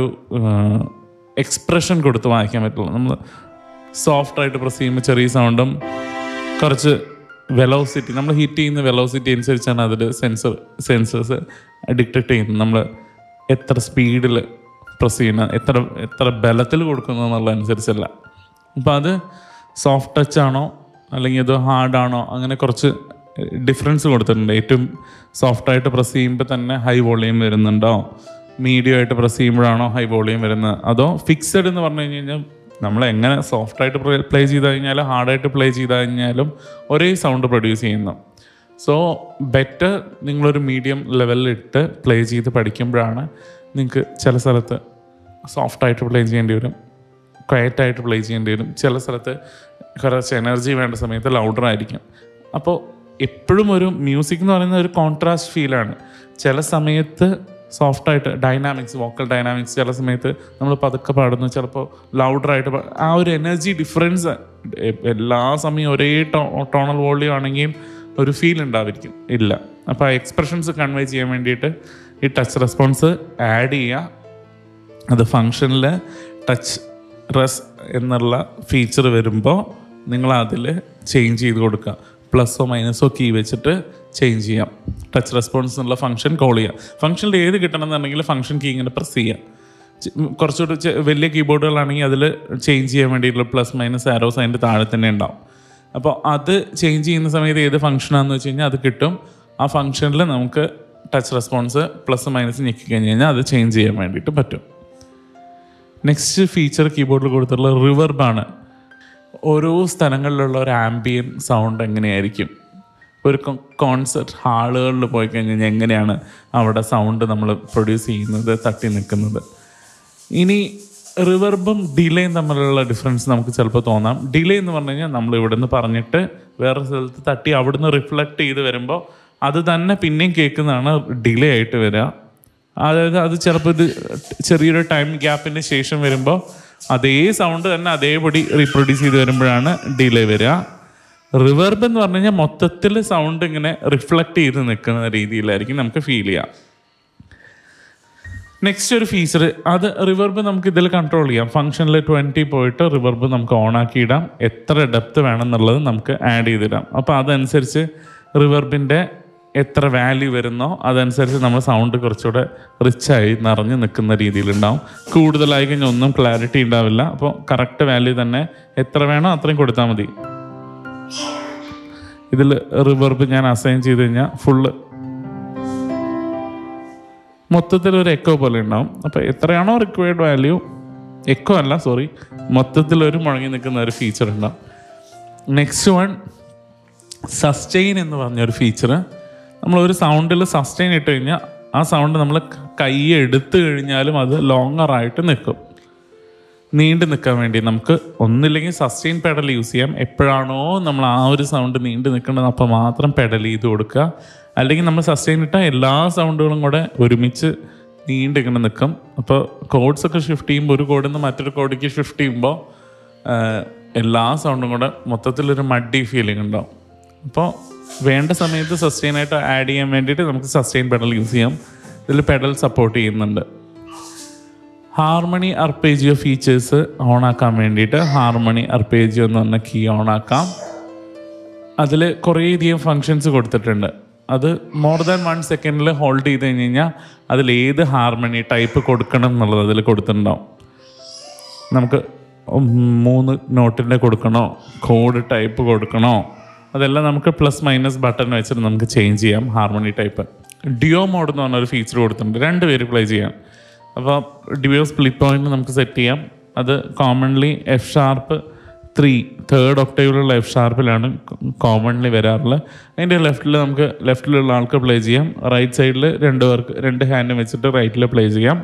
എക്സ്പ്രഷൻ കൊടുത്ത് വായിക്കാൻ പറ്റുള്ളൂ നമ്മൾ സോഫ്റ്റ് ആയിട്ട് പ്രസ് ചെയ്യുമ്പോൾ ചെറിയ സൗണ്ടും കുറച്ച് വെലോസിറ്റി നമ്മൾ ഹിറ്റ് ചെയ്യുന്ന വെലോസിറ്റി അനുസരിച്ചാണ് അതിൽ സെൻസർ സെൻസേഴ്സ് ഡിറ്റക്ട് ചെയ്യുന്നത് നമ്മൾ എത്ര സ്പീഡിൽ പ്രസ് ചെയ്യുന്ന എത്ര എത്ര ബലത്തിൽ കൊടുക്കുന്നു എന്നുള്ള അനുസരിച്ചല്ല അപ്പം അത് സോഫ്റ്റ് ടച്ച് ആണോ അല്ലെങ്കിൽ അത് ഹാർഡാണോ അങ്ങനെ കുറച്ച് ഡിഫറൻസ് കൊടുത്തിട്ടുണ്ട് ഏറ്റവും സോഫ്റ്റായിട്ട് പ്രസ് ചെയ്യുമ്പോൾ തന്നെ ഹൈ വോളിയം വരുന്നുണ്ടോ മീഡിയം ആയിട്ട് പ്രസ് ചെയ്യുമ്പോഴാണോ ഹൈ വോളിയം വരുന്നത് അതോ ഫിക്സഡ് എന്ന് പറഞ്ഞു കഴിഞ്ഞ് കഴിഞ്ഞാൽ നമ്മൾ എങ്ങനെ സോഫ്റ്റായിട്ട് പ്ലേ ചെയ്ത് കഴിഞ്ഞാലും ഹാർഡായിട്ട് പ്ലേ ചെയ്ത് കഴിഞ്ഞാലും ഒരേ സൗണ്ട് പ്രൊഡ്യൂസ് ചെയ്യുന്നു സോ ബെറ്റർ നിങ്ങളൊരു മീഡിയം ലെവലിൽ ഇട്ട് പ്ലേ ചെയ്ത് പഠിക്കുമ്പോഴാണ് നിങ്ങൾക്ക് ചില സ്ഥലത്ത് സോഫ്റ്റായിട്ട് പ്ലേ ചെയ്യേണ്ടി വരും ക്വയറ്റായിട്ട് പ്ലേ ചെയ്യേണ്ടി വരും ചില സ്ഥലത്ത് കുറച്ച് എനർജി വേണ്ട സമയത്ത് ലൗഡർ ആയിരിക്കും അപ്പോൾ എപ്പോഴും ഒരു മ്യൂസിക് എന്ന് പറയുന്ന ഒരു കോൺട്രാസ്റ്റ് ഫീലാണ് ചില സമയത്ത് സോഫ്റ്റായിട്ട് ഡൈനാമിക്സ് വോക്കൽ ഡൈനാമിക്സ് ചില സമയത്ത് നമ്മൾ പതുക്കെ പാടുന്നു ചിലപ്പോൾ ലൗഡറായിട്ട് ആ ഒരു എനർജി ഡിഫറൻസ് എല്ലാ സമയവും ഒരേ ടോ ടോണൽ വോളിയം ആണെങ്കിലും ഒരു ഫീൽ ഉണ്ടാവിരിക്കും ഇല്ല അപ്പോൾ ആ എക്സ്പ്രഷൻസ് കൺവേ ചെയ്യാൻ വേണ്ടിയിട്ട് ഈ ടച്ച് റെസ്പോൺസ് ആഡ് ചെയ്യുക അത് ഫങ്ഷനിൽ ടച്ച് റെസ് എന്നുള്ള ഫീച്ചർ വരുമ്പോൾ നിങ്ങൾ അതിൽ ചേഞ്ച് ചെയ്ത് കൊടുക്കുക പ്ലസോ മൈനസോ കീ വെച്ചിട്ട് ചേഞ്ച് ചെയ്യാം ടച്ച് റെസ്പോൺസ് എന്നുള്ള ഫംഗ്ഷൻ കോൾ ചെയ്യാം ഫംഗ്ഷനിൽ ഏത് കിട്ടണമെന്നുണ്ടെങ്കിൽ ഫംഗ്ഷൻ കീ ഇങ്ങനെ പ്രസ് ചെയ്യാം ചെ- കുറച്ചുകൂടി ചെ- വലിയ കീബോർഡുകളാണെങ്കിൽ അതിൽ ചേഞ്ച് ചെയ്യാൻ വേണ്ടിയിട്ടുള്ള പ്ലസ് മൈനസ് ആരോസ് അതിൻ്റെ താഴെ തന്നെ ഉണ്ടാവും അപ്പോൾ അത് ചേഞ്ച് ചെയ്യുന്ന സമയത്ത് ഏത് ഫംഗ്ഷനാണെന്ന് വെച്ച് കഴിഞ്ഞാൽ അത് കിട്ടും ആ ഫംഗ്ഷനിൽ നമുക്ക് ടച്ച് റെസ്പോൺസ് പ്ലസ് മൈനസ് ഞെക്കി കഴിഞ്ഞ് കഴിഞ്ഞാൽ അത് ചേഞ്ച് ചെയ്യാൻ വേണ്ടിയിട്ട് പറ്റും നെക്സ്റ്റ് ഫീച്ചർ കീബോർഡിൽ കൊടുത്തിട്ടുള്ള റിവർബാണ് ഓരോ സ്ഥലങ്ങളിലുള്ള ഒരു ആംബിയൻ സൗണ്ട് എങ്ങനെയായിരിക്കും ഒരു കോൺസെർട്ട് ഹാളുകളിൽ പോയി കഴിഞ്ഞാൽ എങ്ങനെയാണ് അവിടെ സൗണ്ട് നമ്മൾ പ്രൊഡ്യൂസ് ചെയ്യുന്നത് തട്ടി നിൽക്കുന്നത് ഇനി റിവർബും ഡിലേയും തമ്മിലുള്ള ഡിഫറൻസ് നമുക്ക് ചിലപ്പോൾ തോന്നാം ഡിലേ എന്ന് പറഞ്ഞു കഴിഞ്ഞാൽ നമ്മൾ ഇവിടുന്ന് പറഞ്ഞിട്ട് വേറെ സ്ഥലത്ത് തട്ടി അവിടുന്ന് റിഫ്ലക്റ്റ് ചെയ്ത് വരുമ്പോൾ അത് തന്നെ പിന്നെയും കേൾക്കുന്നതാണ് ഡിലേ ആയിട്ട് വരിക അതായത് അത് ചിലപ്പോൾ ഇത് ചെറിയൊരു ടൈം ഗ്യാപ്പിന് ശേഷം വരുമ്പോൾ അതേ സൗണ്ട് തന്നെ അതേപടി റീപ്രൊഡ്യൂസ് ചെയ്ത് വരുമ്പോഴാണ് ഡിലേ വരിക റിവർബ് എന്ന് പറഞ്ഞു കഴിഞ്ഞാൽ മൊത്തത്തിൽ സൗണ്ട് ഇങ്ങനെ റിഫ്ലക്റ്റ് ചെയ്ത് നിൽക്കുന്ന രീതിയിലായിരിക്കും നമുക്ക് ഫീൽ ചെയ്യുക നെക്സ്റ്റ് ഒരു ഫീച്ചർ അത് റിവർബ് നമുക്ക് ഇതിൽ കൺട്രോൾ ചെയ്യാം ഫംഗ്ഷനിൽ ട്വൻറ്റി പോയിട്ട് റിവർബ് നമുക്ക് ഓൺ ആക്കി ഇടാം എത്ര ഡെപ്ത് വേണമെന്നുള്ളത് നമുക്ക് ആഡ് ചെയ്തിടാം അപ്പോൾ അതനുസരിച്ച് റിവർബിൻ്റെ എത്ര വാല്യൂ വരുന്നോ അതനുസരിച്ച് നമ്മൾ സൗണ്ട് കുറച്ചുകൂടെ റിച്ചായി നിറഞ്ഞു നിൽക്കുന്ന രീതിയിലുണ്ടാവും കൂടുതലായി കഴിഞ്ഞാൽ ഒന്നും ക്ലാരിറ്റി ഉണ്ടാവില്ല അപ്പോൾ കറക്റ്റ് വാല്യൂ തന്നെ എത്ര വേണോ അത്രയും കൊടുത്താൽ മതി ഇതിൽ റിവർബ് ഞാൻ അസൈൻ ചെയ്ത് കഴിഞ്ഞാൽ ഫുള്ള് മൊത്തത്തിൽ ഒരു എക്കോ പോലെ ഉണ്ടാവും അപ്പോൾ എത്രയാണോ റിക്വയർഡ് വാല്യൂ എക്കോ അല്ല സോറി മൊത്തത്തിൽ ഒരു മുഴങ്ങി നിൽക്കുന്ന ഒരു ഫീച്ചർ ഉണ്ടാവും നെക്സ്റ്റ് വൺ സസ്റ്റെയിൻ എന്ന് പറഞ്ഞൊരു ഫീച്ചർ നമ്മൾ ഒരു സൗണ്ടിൽ സസ്റ്റെയിൻ ഇട്ട് കഴിഞ്ഞാൽ ആ സൗണ്ട് നമ്മൾ കൈ എടുത്തു കഴിഞ്ഞാലും അത് ലോങ്ങർ ആയിട്ട് നിൽക്കും നീണ്ടു നിൽക്കാൻ വേണ്ടി നമുക്ക് ഒന്നില്ലെങ്കിൽ സസ്റ്റെയിൻ പെഡൽ യൂസ് ചെയ്യാം എപ്പോഴാണോ നമ്മൾ ആ ഒരു സൗണ്ട് നീണ്ടു നിൽക്കേണ്ടത് അപ്പോൾ മാത്രം പെഡൽ ചെയ്ത് കൊടുക്കുക അല്ലെങ്കിൽ നമ്മൾ സസ്റ്റെയിൻ ഇട്ടാൽ എല്ലാ സൗണ്ടുകളും കൂടെ ഒരുമിച്ച് നീണ്ട് ഇങ്ങനെ നിൽക്കും അപ്പോൾ കോഡ്സ് ഒക്കെ ഷിഫ്റ്റ് ചെയ്യുമ്പോൾ ഒരു കോഡിൽ നിന്ന് മറ്റൊരു കോഡിലേക്ക് ഷിഫ്റ്റ് ചെയ്യുമ്പോൾ എല്ലാ സൗണ്ടും കൂടെ മൊത്തത്തിലൊരു മഡി ഫീലിംഗ് ഉണ്ടാവും അപ്പോൾ വേണ്ട സമയത്ത് സസ്റ്റെയിൻ ആയിട്ട് ആഡ് ചെയ്യാൻ വേണ്ടിയിട്ട് നമുക്ക് സസ്റ്റെയിൻ പെഡൽ യൂസ് ചെയ്യാം ഇതിൽ പെഡൽ സപ്പോർട്ട് ചെയ്യുന്നുണ്ട് ഹാർമണി അർപ്പേജിയോ ഫീച്ചേഴ്സ് ഓൺ ആക്കാൻ വേണ്ടിയിട്ട് ഹാർമണി അർപ്പേജിയോ എന്ന് പറഞ്ഞ കീ ഓൺ ആക്കാം അതിൽ കുറേയധികം ഫങ്ഷൻസ് കൊടുത്തിട്ടുണ്ട് അത് മോർ ദാൻ വൺ സെക്കൻഡിൽ ഹോൾഡ് ചെയ്ത് കഴിഞ്ഞ് കഴിഞ്ഞാൽ അതിൽ ഏത് ഹാർമണി ടൈപ്പ് കൊടുക്കണം എന്നുള്ളത് അതിൽ കൊടുത്തിട്ടുണ്ടാവും നമുക്ക് മൂന്ന് നോട്ടിൻ്റെ കൊടുക്കണോ കോഡ് ടൈപ്പ് കൊടുക്കണോ അതെല്ലാം നമുക്ക് പ്ലസ് മൈനസ് ബട്ടൺ വെച്ചിട്ട് നമുക്ക് ചേഞ്ച് ചെയ്യാം ഹാർമണി ടൈപ്പ് ഡിയോ മോഡ് എന്ന് പറഞ്ഞൊരു ഫീച്ചർ കൊടുത്തിട്ടുണ്ട് രണ്ട് പേര് പ്ലേ ചെയ്യാം അപ്പോൾ ഡിയോ സ്പ്ലിറ്റ് പോയിന്റ് നമുക്ക് സെറ്റ് ചെയ്യാം അത് commonly F sharp three third ഒക്ടൈവിലുള്ള എഫ് ഷാർപ്പിലാണ് കോമൺലി വരാറുള്ളത് അതിൻ്റെ ലെഫ്റ്റിൽ നമുക്ക് ലെഫ്റ്റിലുള്ള ആൾക്ക് പ്ലേ ചെയ്യാം റൈറ്റ് സൈഡിൽ രണ്ട് പേർക്ക് രണ്ട് ഹാൻഡും വെച്ചിട്ട് റൈറ്റിൽ പ്ലേ ചെയ്യാം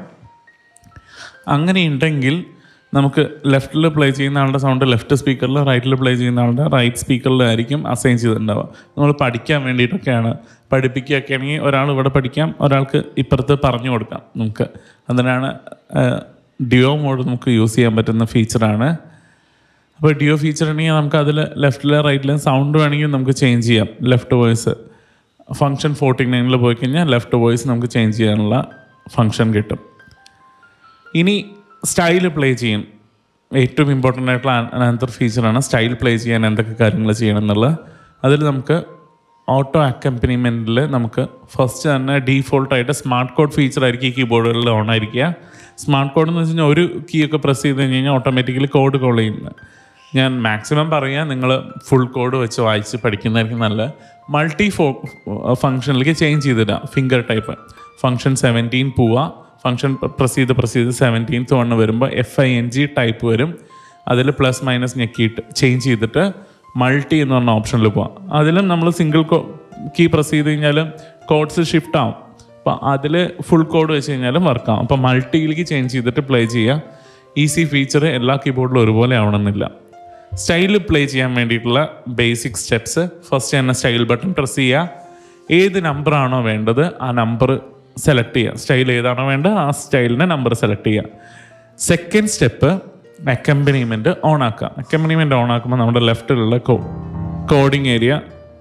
അങ്ങനെ ഉണ്ടെങ്കിൽ നമുക്ക് ലെഫ്റ്റിൽ പ്ലേ ചെയ്യുന്ന ആളുടെ സൗണ്ട് ലെഫ്റ്റ് സ്പീക്കറിൽ റൈറ്റിൽ പ്ലേ ചെയ്യുന്ന ആളുടെ റൈറ്റ് സ്പീക്കറിലായിരിക്കും അസൈൻ ചെയ്തിട്ടുണ്ടാവുക നമ്മൾ പഠിക്കാൻ വേണ്ടിയിട്ടൊക്കെയാണ് പഠിപ്പിക്കുകയൊക്കെ ആണെങ്കിൽ ഒരാൾ ഇവിടെ പഠിക്കാം ഒരാൾക്ക് ഇപ്പുറത്ത് പറഞ്ഞു കൊടുക്കാം നമുക്ക് അതിനാണ് ഡിയോ മോഡ് നമുക്ക് യൂസ് ചെയ്യാൻ പറ്റുന്ന ഫീച്ചറാണ് അപ്പോൾ ഡിയോ ഫീച്ചർ ഉണ്ടെങ്കിൽ നമുക്ക് അതിൽ ലെഫ്റ്റിലെ റൈറ്റിലെ സൗണ്ട് വേണമെങ്കിൽ നമുക്ക് ചേഞ്ച് ചെയ്യാം ലെഫ്റ്റ് വോയിസ് ഫങ്ഷൻ ഫോർട്ടി നയനിൽ പോയി കഴിഞ്ഞാൽ ലെഫ്റ്റ് വോയിസ് നമുക്ക് ചേഞ്ച് ചെയ്യാനുള്ള ഫങ്ഷൻ കിട്ടും ഇനി സ്റ്റൈൽ പ്ലേ ചെയ്യും ഏറ്റവും ഇമ്പോർട്ടൻ്റ് ആയിട്ടുള്ള അനന്തർ ഫീച്ചറാണ് സ്റ്റൈൽ പ്ലേ ചെയ്യാൻ എന്തൊക്കെ കാര്യങ്ങൾ ചെയ്യണം എന്നുള്ളത് അതിൽ നമുക്ക് ഓട്ടോ അക്കമ്പനിമെൻറ്റിൽ നമുക്ക് ഫസ്റ്റ് തന്നെ ഡീഫോൾട്ടായിട്ട് സ്മാർട്ട് കോഡ് ഫീച്ചർ ആയിരിക്കും ഈ കീബോർഡുകളിൽ ഓൺ ആയിരിക്കുക സ്മാർട്ട് കോഡ് എന്ന് വെച്ച് കഴിഞ്ഞാൽ ഒരു കീ ഒക്കെ പ്രസ് ചെയ്ത് കഴിഞ്ഞ് കഴിഞ്ഞാൽ ഓട്ടോമാറ്റിക്കലി കോഡ് കോൾ ചെയ്യുന്നത് ഞാൻ മാക്സിമം പറയാം നിങ്ങൾ ഫുൾ കോഡ് വെച്ച് വായിച്ച് പഠിക്കുന്നതായിരിക്കും നല്ല മൾട്ടി ഫോ ഫങ്ഷനിലേക്ക് ചേഞ്ച് ചെയ്തിടാം ഫിംഗർ ടൈപ്പ് ഫങ്ഷൻ സെവൻറ്റീൻ പോവുക ഫങ്ഷൻ പ്രസ് ചെയ്ത് പ്രസ് ചെയ്ത് സെവൻറ്റീൻത്ത് വണ്ണ് വരുമ്പോൾ F I N G type വരും അതിൽ പ്ലസ് മൈനസ് ഞെക്കിയിട്ട് ചേഞ്ച് ചെയ്തിട്ട് മൾട്ടി എന്ന് പറഞ്ഞ ഓപ്ഷനിൽ പോവാം അതിലും നമ്മൾ സിംഗിൾ കീ പ്രസ് ചെയ്ത് കഴിഞ്ഞാലും കോഡ്സ് ഷിഫ്റ്റ് ആവും അപ്പോൾ അതിൽ ഫുൾ കോഡ് വെച്ച് കഴിഞ്ഞാലും വർക്കാവും അപ്പോൾ മൾട്ടിയിലേക്ക് ചേഞ്ച് ചെയ്തിട്ട് പ്ലേ ചെയ്യുക ഈസി ഫീച്ചർ എല്ലാ കീബോർഡിലും ഒരുപോലെ ആവണമെന്നില്ല സ്റ്റൈൽ പ്ലേ ചെയ്യാൻ വേണ്ടിയിട്ടുള്ള ബേസിക് സ്റ്റെപ്സ് ഫസ്റ്റ് തന്നെ സ്റ്റൈൽ ബട്ടൺ പ്രസ് ചെയ്യുക ഏത് നമ്പറാണോ വേണ്ടത് ആ നമ്പർ സെലക്ട് ചെയ്യുക സ്റ്റൈൽ ഏതാണോ വേണ്ടത് ആ സ്റ്റൈലിൻ്റെ നമ്പർ സെലക്ട് ചെയ്യുക സെക്കൻഡ് സ്റ്റെപ്പ് അക്കമ്പനിമെൻറ്റ് ഓൺ ആക്കുക അക്കമ്പനിമെൻറ്റ് ഓൺ ആക്കുമ്പോൾ നമ്മുടെ ലെഫ്റ്റിലുള്ള കോ കോഡിങ് ഏരിയ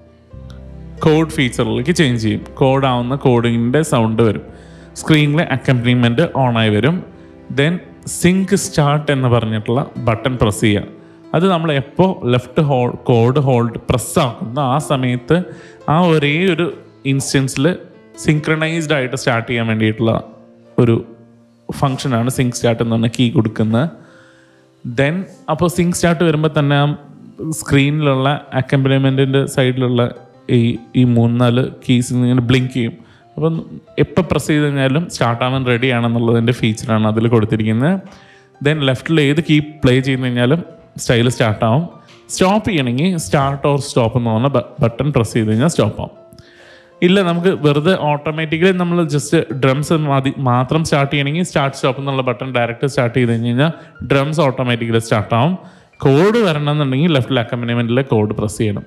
കോഡ് ഫീച്ചറിലേക്ക് ചേഞ്ച് ചെയ്യും കോഡ് ആവുന്ന കോഡിങ്ങിൻ്റെ സൗണ്ട് വരും സ്ക്രീനിൽ അക്കമ്പനിമെൻറ്റ് ഓണായി വരും ദെൻ സിങ്ക് സ്റ്റാർട്ട് എന്ന് പറഞ്ഞിട്ടുള്ള ബട്ടൺ പ്രസ് ചെയ്യുക അത് നമ്മൾ എപ്പോൾ ലെഫ്റ്റ് ഹോൾ കോഡ് ഹോൾഡ് പ്രസ് ആക്കുന്ന ആ സമയത്ത് ആ ഒരേ ഒരു ഇൻസ്റ്റൻസിൽ സിങ്ക്രണൈസ്ഡ് ആയിട്ട് സ്റ്റാർട്ട് ചെയ്യാൻ വേണ്ടിയിട്ടുള്ള ഒരു ഫങ്ഷനാണ് സിങ്ക് സ്റ്റാർട്ട് എന്ന് പറഞ്ഞ കീ കൊടുക്കുന്നത് ദെൻ അപ്പോൾ സിങ്ക് സ്റ്റാർട്ട് വരുമ്പോൾ തന്നെ ആ സ്ക്രീനിലുള്ള അക്കമ്പനിമെൻറ്റിൻ്റെ സൈഡിലുള്ള ഈ ഈ മൂന്നാല് കീസ് ഇങ്ങനെ ബ്ലിങ്ക് ചെയ്യും അപ്പം എപ്പോൾ പ്രസ് ചെയ്ത് കഴിഞ്ഞാലും സ്റ്റാർട്ട് ആവാൻ റെഡി ആണെന്നുള്ളതിൻ്റെ ഫീച്ചറാണ് അതിൽ കൊടുത്തിരിക്കുന്നത് ദെൻ ലെഫ്റ്റിൽ ഏത് കീ പ്ലേ ചെയ്ത് കഴിഞ്ഞാലും സ്റ്റൈൽ സ്റ്റാർട്ട് ആവും സ്റ്റോപ്പ് ചെയ്യണമെങ്കിൽ സ്റ്റാർട്ട് ഓർ സ്റ്റോപ്പ് എന്ന് പറഞ്ഞ ബട്ടൺ പ്രസ് ചെയ്ത് കഴിഞ്ഞാൽ സ്റ്റോപ്പ് ആവും ഇല്ല നമുക്ക് വെറുതെ ഓട്ടോമാറ്റിക്കലി നമ്മൾ ജസ്റ്റ് ഡ്രംസ് മതി മാത്രം സ്റ്റാർട്ട് ചെയ്യണമെങ്കിൽ സ്റ്റാർട്ട് സ്റ്റോപ്പ് എന്നുള്ള ബട്ടൺ ഡയറക്റ്റ് സ്റ്റാർട്ട് ചെയ്ത് കഴിഞ്ഞ് കഴിഞ്ഞാൽ ഡ്രംസ് ഓട്ടോമാറ്റിക്കലി സ്റ്റാർട്ട് ആവും കോഡ് വരണമെന്നുണ്ടെങ്കിൽ ലെഫ്റ്റിൽ അക്കമ്പനിമെൻറ്റിലെ കോഡ് പ്രസ് ചെയ്യണം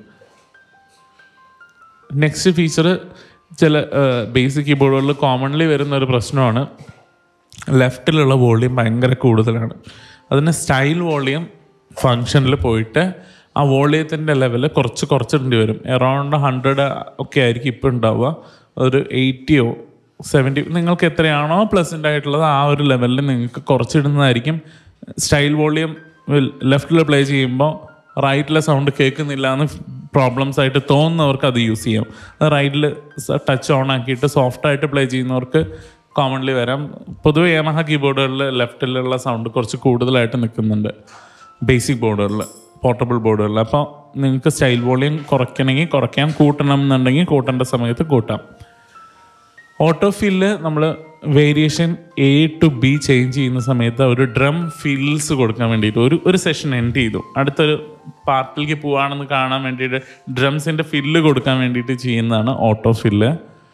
നെക്സ്റ്റ് ഫീച്ചർ ചില ബേസിക് കീബോർഡുകളിൽ കോമൺലി വരുന്ന ഒരു പ്രശ്നമാണ് ലെഫ്റ്റിലുള്ള വോളിയം ഭയങ്കര കൂടുതലാണ് അതിന് സ്റ്റൈൽ വോളിയം ഫങ്ഷനിൽ പോയിട്ട് ആ വോളിയത്തിൻ്റെ ലെവൽ കുറച്ച് കുറച്ചിടേണ്ടി വരും എറൗണ്ട് ഹൺഡ്രഡ് ഒക്കെ ആയിരിക്കും ഇപ്പോൾ ഉണ്ടാവുക ഒരു എയ്റ്റിയോ സെവൻറ്റി നിങ്ങൾക്ക് എത്രയാണോ പ്ലസൻ്റ് ആയിട്ടുള്ളത് ആ ഒരു ലെവലിൽ നിങ്ങൾക്ക് കുറച്ചിടുന്നതായിരിക്കും സ്റ്റൈൽ വോളിയം ലെഫ്റ്റിൽ പ്ലേ ചെയ്യുമ്പോൾ റൈറ്റിലെ സൗണ്ട് കേൾക്കുന്നില്ല എന്ന് പ്രോബ്ലംസ് ആയിട്ട് തോന്നുന്നവർക്ക് അത് യൂസ് ചെയ്യാം റൈറ്റിൽ ടച്ച് ഓൺ ആക്കിയിട്ട് സോഫ്റ്റ് ആയിട്ട് പ്ലേ ചെയ്യുന്നവർക്ക് കോമൺലി വരാം പൊതുവെ യമഹ കീബോർഡുകളിൽ ലെഫ്റ്റിലുള്ള സൗണ്ട് കുറച്ച് കൂടുതലായിട്ട് നിൽക്കുന്നുണ്ട് ബേസിക് ബോർഡുകളിൽ പോർട്ടബിൾ ബോർഡുകളിൽ അപ്പോൾ നിങ്ങൾക്ക് സ്റ്റൈൽ വോളിയം കുറയ്ക്കണമെങ്കിൽ കുറയ്ക്കാം കൂട്ടണം എന്നുണ്ടെങ്കിൽ കൂട്ടേണ്ട സമയത്ത് കൂട്ടാം ഓട്ടോ ഫില്ല് നമ്മൾ variation A to B change ചെയ്യുന്ന സമയത്ത് ഒരു ഡ്രം ഫിൽസ് കൊടുക്കാൻ വേണ്ടിയിട്ട് ഒരു ഒരു സെഷൻ എൻഡ് ചെയ്തു അടുത്തൊരു പാർട്ടിലേക്ക് പോവാണെന്ന് കാണാൻ വേണ്ടിയിട്ട് ഡ്രംസിൻ്റെ ഫില്ല് കൊടുക്കാൻ വേണ്ടിയിട്ട് ചെയ്യുന്നതാണ് ഓട്ടോ ഫില്ല്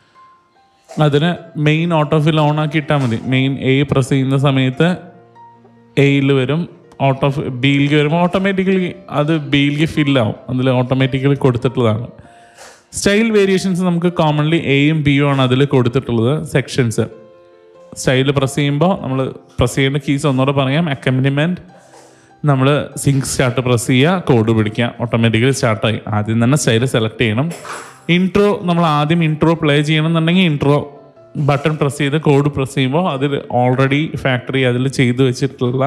അതിന് മെയിൻ ഓട്ടോ ഫിൽ ഓൺ ആക്കി ഇട്ടാൽ മതി മെയിൻ എ പ്രസ് ചെയ്യുന്ന സമയത്ത് എയിൽ വരും ഓട്ടോ ബിയിലേക്ക് വരുമ്പോൾ ഓട്ടോമാറ്റിക്കലി അത് ബിയിലേക്ക് ഫില്ലാവും അതിൽ ഓട്ടോമാറ്റിക്കലി കൊടുത്തിട്ടുള്ളതാണ് സ്റ്റൈൽ വേരിയേഷൻസ് നമുക്ക് കോമൺലി എയും ബിയും ആണ് അതിൽ കൊടുത്തിട്ടുള്ളത് സെക്ഷൻസ് സ്റ്റൈൽ പ്രസ് ചെയ്യുമ്പോൾ നമ്മൾ പ്രസ് ചെയ്യേണ്ട കീസ് ഒന്നുകൂടെ പറയാം അക്കമ്പനിമെൻറ്റ് നമ്മൾ സിങ്ക് സ്റ്റാർട്ട് പ്രസ് ചെയ്യുക കോഡ് പിടിക്കുക ഓട്ടോമാറ്റിക്കലി സ്റ്റാർട്ടായി ആദ്യം തന്നെ സ്റ്റൈൽ സെലക്ട് ചെയ്യണം ഇൻട്രോ നമ്മൾ ആദ്യം ഇൻട്രോ പ്ലേ ചെയ്യണമെന്നുണ്ടെങ്കിൽ ഇൻട്രോ ബട്ടൺ പ്രസ് ചെയ്ത് കോഡ് പ്രസ് ചെയ്യുമ്പോൾ അതിൽ ഓൾറെഡി ഫാക്ടറി അതിൽ ചെയ്തു വെച്ചിട്ടുള്ള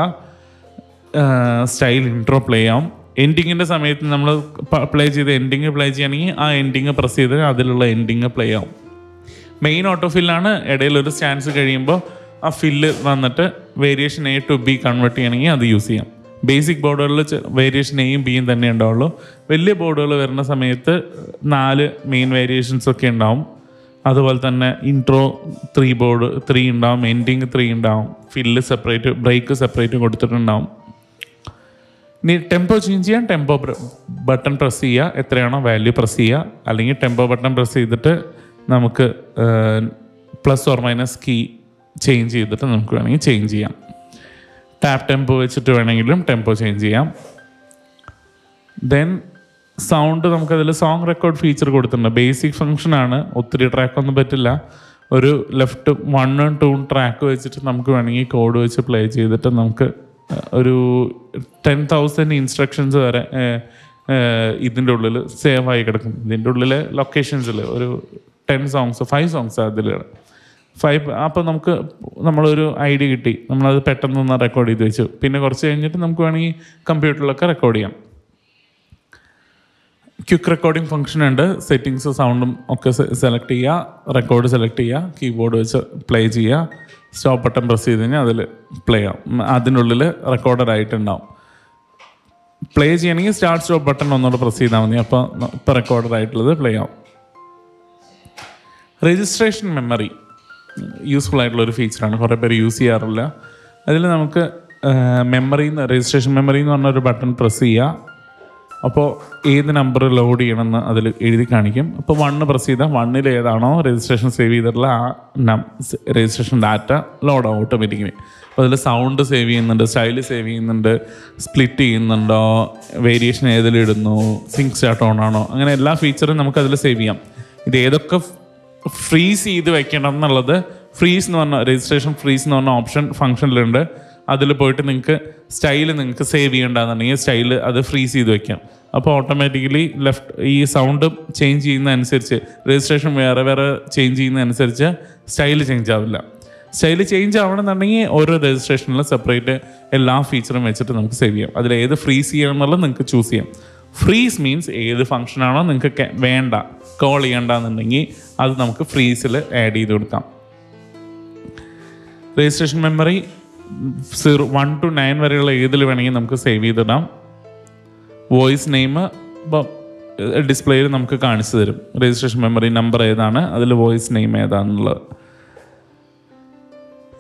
സ്റ്റൈൽ ഇൻട്രോ പ്ലേ ആവും എൻഡിങ്ങിൻ്റെ സമയത്ത് നമ്മൾ പ്ലേ ചെയ്ത് എൻഡിങ് പ്ലേ ചെയ്യുകയാണെങ്കിൽ ആ എൻഡിങ് പ്രസ് ചെയ്ത് അതിലുള്ള എൻഡിങ് പ്ലേ ആവും മെയിൻ ഓട്ടോ ഫില്ലാണ് ഇടയിൽ ഒരു സ്റ്റാൻസ് കഴിയുമ്പോൾ ആ ഫില്ല് വന്നിട്ട് variation A to B convert ചെയ്യണമെങ്കിൽ അത് യൂസ് ചെയ്യാം ബേസിക് ബോർഡുകളിൽ വേരിയേഷൻ എയും ബിയും തന്നെ ഉണ്ടാവുള്ളൂ വലിയ ബോർഡുകൾ വരുന്ന സമയത്ത് നാല് മെയിൻ വേരിയേഷൻസ് ഒക്കെ ഉണ്ടാവും അതുപോലെ തന്നെ ഇൻട്രോ ത്രീ ബോർഡ് ത്രീ ഉണ്ടാവും എൻഡിങ് ത്രീ ഉണ്ടാവും ഫില്ല് സെപ്പറേറ്റ് ബ്രേക്ക് സെപ്പറേറ്റ് കൊടുത്തിട്ടുണ്ടാവും ഇനി ടെമ്പോ ചേഞ്ച് ചെയ്യാൻ ടെമ്പോ ബട്ടൺ പ്രസ് ചെയ്യുക എത്രയാണോ വാല്യൂ പ്രസ് ചെയ്യുക അല്ലെങ്കിൽ ടെമ്പോ ബട്ടൺ പ്രസ് ചെയ്തിട്ട് നമുക്ക് plus or minus key change ചെയ്തിട്ട് നമുക്ക് വേണമെങ്കിൽ ചേഞ്ച് ചെയ്യാം ടാപ്പ് ടെമ്പോ വെച്ചിട്ട് വേണമെങ്കിലും ടെമ്പോ ചേഞ്ച് ചെയ്യാം ദെൻ സൗണ്ട് നമുക്കതിൽ സോങ് റെക്കോർഡ് ഫീച്ചർ കൊടുത്തിട്ടുണ്ട് ബേസിക് ഫങ്ഷനാണ് ഒത്തിരി ട്രാക്കൊന്നും പറ്റില്ല ഒരു ലെഫ്റ്റ് വണ്ണും ടൂൺ ട്രാക്ക് വെച്ചിട്ട് നമുക്ക് വേണമെങ്കിൽ കോഡ് വെച്ച് പ്ലേ ചെയ്തിട്ട് നമുക്ക് ഒരു ടെൻ തൗസൻഡ് ഇൻസ്ട്രക്ഷൻസ് വരെ ഇതിൻ്റെ ഉള്ളിൽ സേവ് ആയി കിടക്കും ഇതിൻ്റെ ഉള്ളിൽ ലൊക്കേഷൻസിൽ ഒരു ടെൻ സോങ്സ് ഫൈവ് സോങ്സ് അതിൽ ഫൈവ് അപ്പോൾ നമുക്ക് നമ്മളൊരു ഐഡിയ കിട്ടി നമ്മളത് പെട്ടെന്ന് ഒന്ന് റെക്കോർഡ് ചെയ്ത് വെച്ചു പിന്നെ കുറച്ച് കഴിഞ്ഞിട്ട് നമുക്ക് വേണമെങ്കിൽ കമ്പ്യൂട്ടറിലൊക്കെ റെക്കോർഡ് ചെയ്യാം ക്വിക്ക് റെക്കോർഡിംഗ് ഫംഗ്ഷൻ ഉണ്ട് സെറ്റിങ്സ് സൗണ്ടും ഒക്കെ സെലക്ട് ചെയ്യുക റെക്കോർഡ് സെലക്ട് ചെയ്യുക കീബോർഡ് വെച്ച് പ്ലേ ചെയ്യുക സ്റ്റോപ്പ് ബട്ടൺ പ്രസ് ചെയ്ത് കഴിഞ്ഞാൽ അതിൽ പ്ലേ ആവും അതിനുള്ളിൽ റെക്കോർഡഡ് ആയിട്ടുണ്ടാവും പ്ലേ ചെയ്യണമെങ്കിൽ സ്റ്റാർട്ട് സ്റ്റോപ്പ് ബട്ടൺ ഒന്നുകൂടെ പ്രസ് ചെയ്താൽ മതി അപ്പോൾ ഇപ്പോൾ റെക്കോർഡഡ് ആയിട്ടുള്ളത് പ്ലേ ആവും രജിസ്ട്രേഷൻ മെമ്മറി യൂസ്ഫുൾ ആയിട്ടുള്ള ഒരു ഫീച്ചറാണ് കുറേ പേര് യൂസ് ചെയ്യാറില്ല അതിൽ നമുക്ക് മെമ്മറി രജിസ്ട്രേഷൻ മെമ്മറി എന്ന് പറഞ്ഞ ഒരു ബട്ടൺ പ്രസ് ചെയ്യുക അപ്പോൾ ഏത് നമ്പർ ലോഡ് ചെയ്യണമെന്ന് അതിൽ എഴുതി കാണിക്കും അപ്പോൾ വണ്ണ് പ്രസ് ചെയ്താൽ വണ്ണിൽ ഏതാണോ രജിസ്ട്രേഷൻ സേവ് ചെയ്തിട്ടുള്ള ആ രജിസ്ട്രേഷൻ ഡാറ്റ ലോഡ് ആവും ഓട്ടോമാറ്റിക്കലി അപ്പോൾ അതിൽ സൗണ്ട് സേവ് ചെയ്യുന്നുണ്ട് സ്റ്റൈൽ സേവ് ചെയ്യുന്നുണ്ട് സ്പ്ലിറ്റ് ചെയ്യുന്നുണ്ടോ വേരിയേഷൻ ഏതിലിടുന്നു സിങ്ക് സ്റ്റാർട്ട് ഓൺ ആണോ അങ്ങനെ എല്ലാ ഫീച്ചറും നമുക്ക് അതിൽ സേവ് ചെയ്യാം ഇത് ഏതൊക്കെ ഫ്രീസ് ചെയ്ത് വെക്കണം എന്നുള്ളത് ഫ്രീസ് എന്ന് പറഞ്ഞ രജിസ്ട്രേഷൻ ഫ്രീസ് എന്ന് പറഞ്ഞ ഓപ്ഷൻ ഫംഗ്ഷനിലുണ്ട് അതിൽ പോയിട്ട് നിങ്ങൾക്ക് സ്റ്റൈൽ നിങ്ങൾക്ക് സേവ് ചെയ്യേണ്ടതെന്നുണ്ടെങ്കിൽ സ്റ്റൈൽ അത് ഫ്രീസ് ചെയ്ത് വെക്കാം അപ്പോൾ ഓട്ടോമാറ്റിക്കലി ലെഫ്റ്റ് ഈ സൗണ്ട് ചേഞ്ച് ചെയ്യുന്ന അനുസരിച്ച് രജിസ്ട്രേഷൻ വേറെ വേറെ ചേഞ്ച് ചെയ്യുന്ന അനുസരിച്ച് സ്റ്റൈൽ ചേഞ്ച് ആവില്ല സ്റ്റൈൽ ചേഞ്ച് ആവണമെന്നുണ്ടെങ്കിൽ ഓരോ രജിസ്ട്രേഷനിലും സെപ്പറേറ്റ് എല്ലാ ഫീച്ചറും വെച്ചിട്ട് നമുക്ക് സേവ് ചെയ്യാം അതിൽ ഏത് ഫ്രീസ് ചെയ്യണം എന്നുള്ളത് നിങ്ങൾക്ക് ചൂസ് ചെയ്യാം ഫ്രീസ് മീൻസ് ഏത് ഫംഗ്ഷനാണോ നിങ്ങൾക്ക് വേണ്ട കോൾ ചെയ്യേണ്ടെന്നുണ്ടെങ്കിൽ അത് നമുക്ക് ഫ്രീസിൽ ആഡ് ചെയ്ത് കൊടുക്കാം registration memory zero one two nine വരെയുള്ള ഏതിൽ വേണമെങ്കിൽ നമുക്ക് സേവ് ചെയ്തിടാം വോയിസ് നെയിം ഇപ്പം ഡിസ്പ്ലേയിൽ നമുക്ക് കാണിച്ചു തരും രജിസ്ട്രേഷൻ മെമ്മറി നമ്പർ ഏതാണ് അതിൽ വോയിസ് നെയിം ഏതാണെന്നുള്ളത്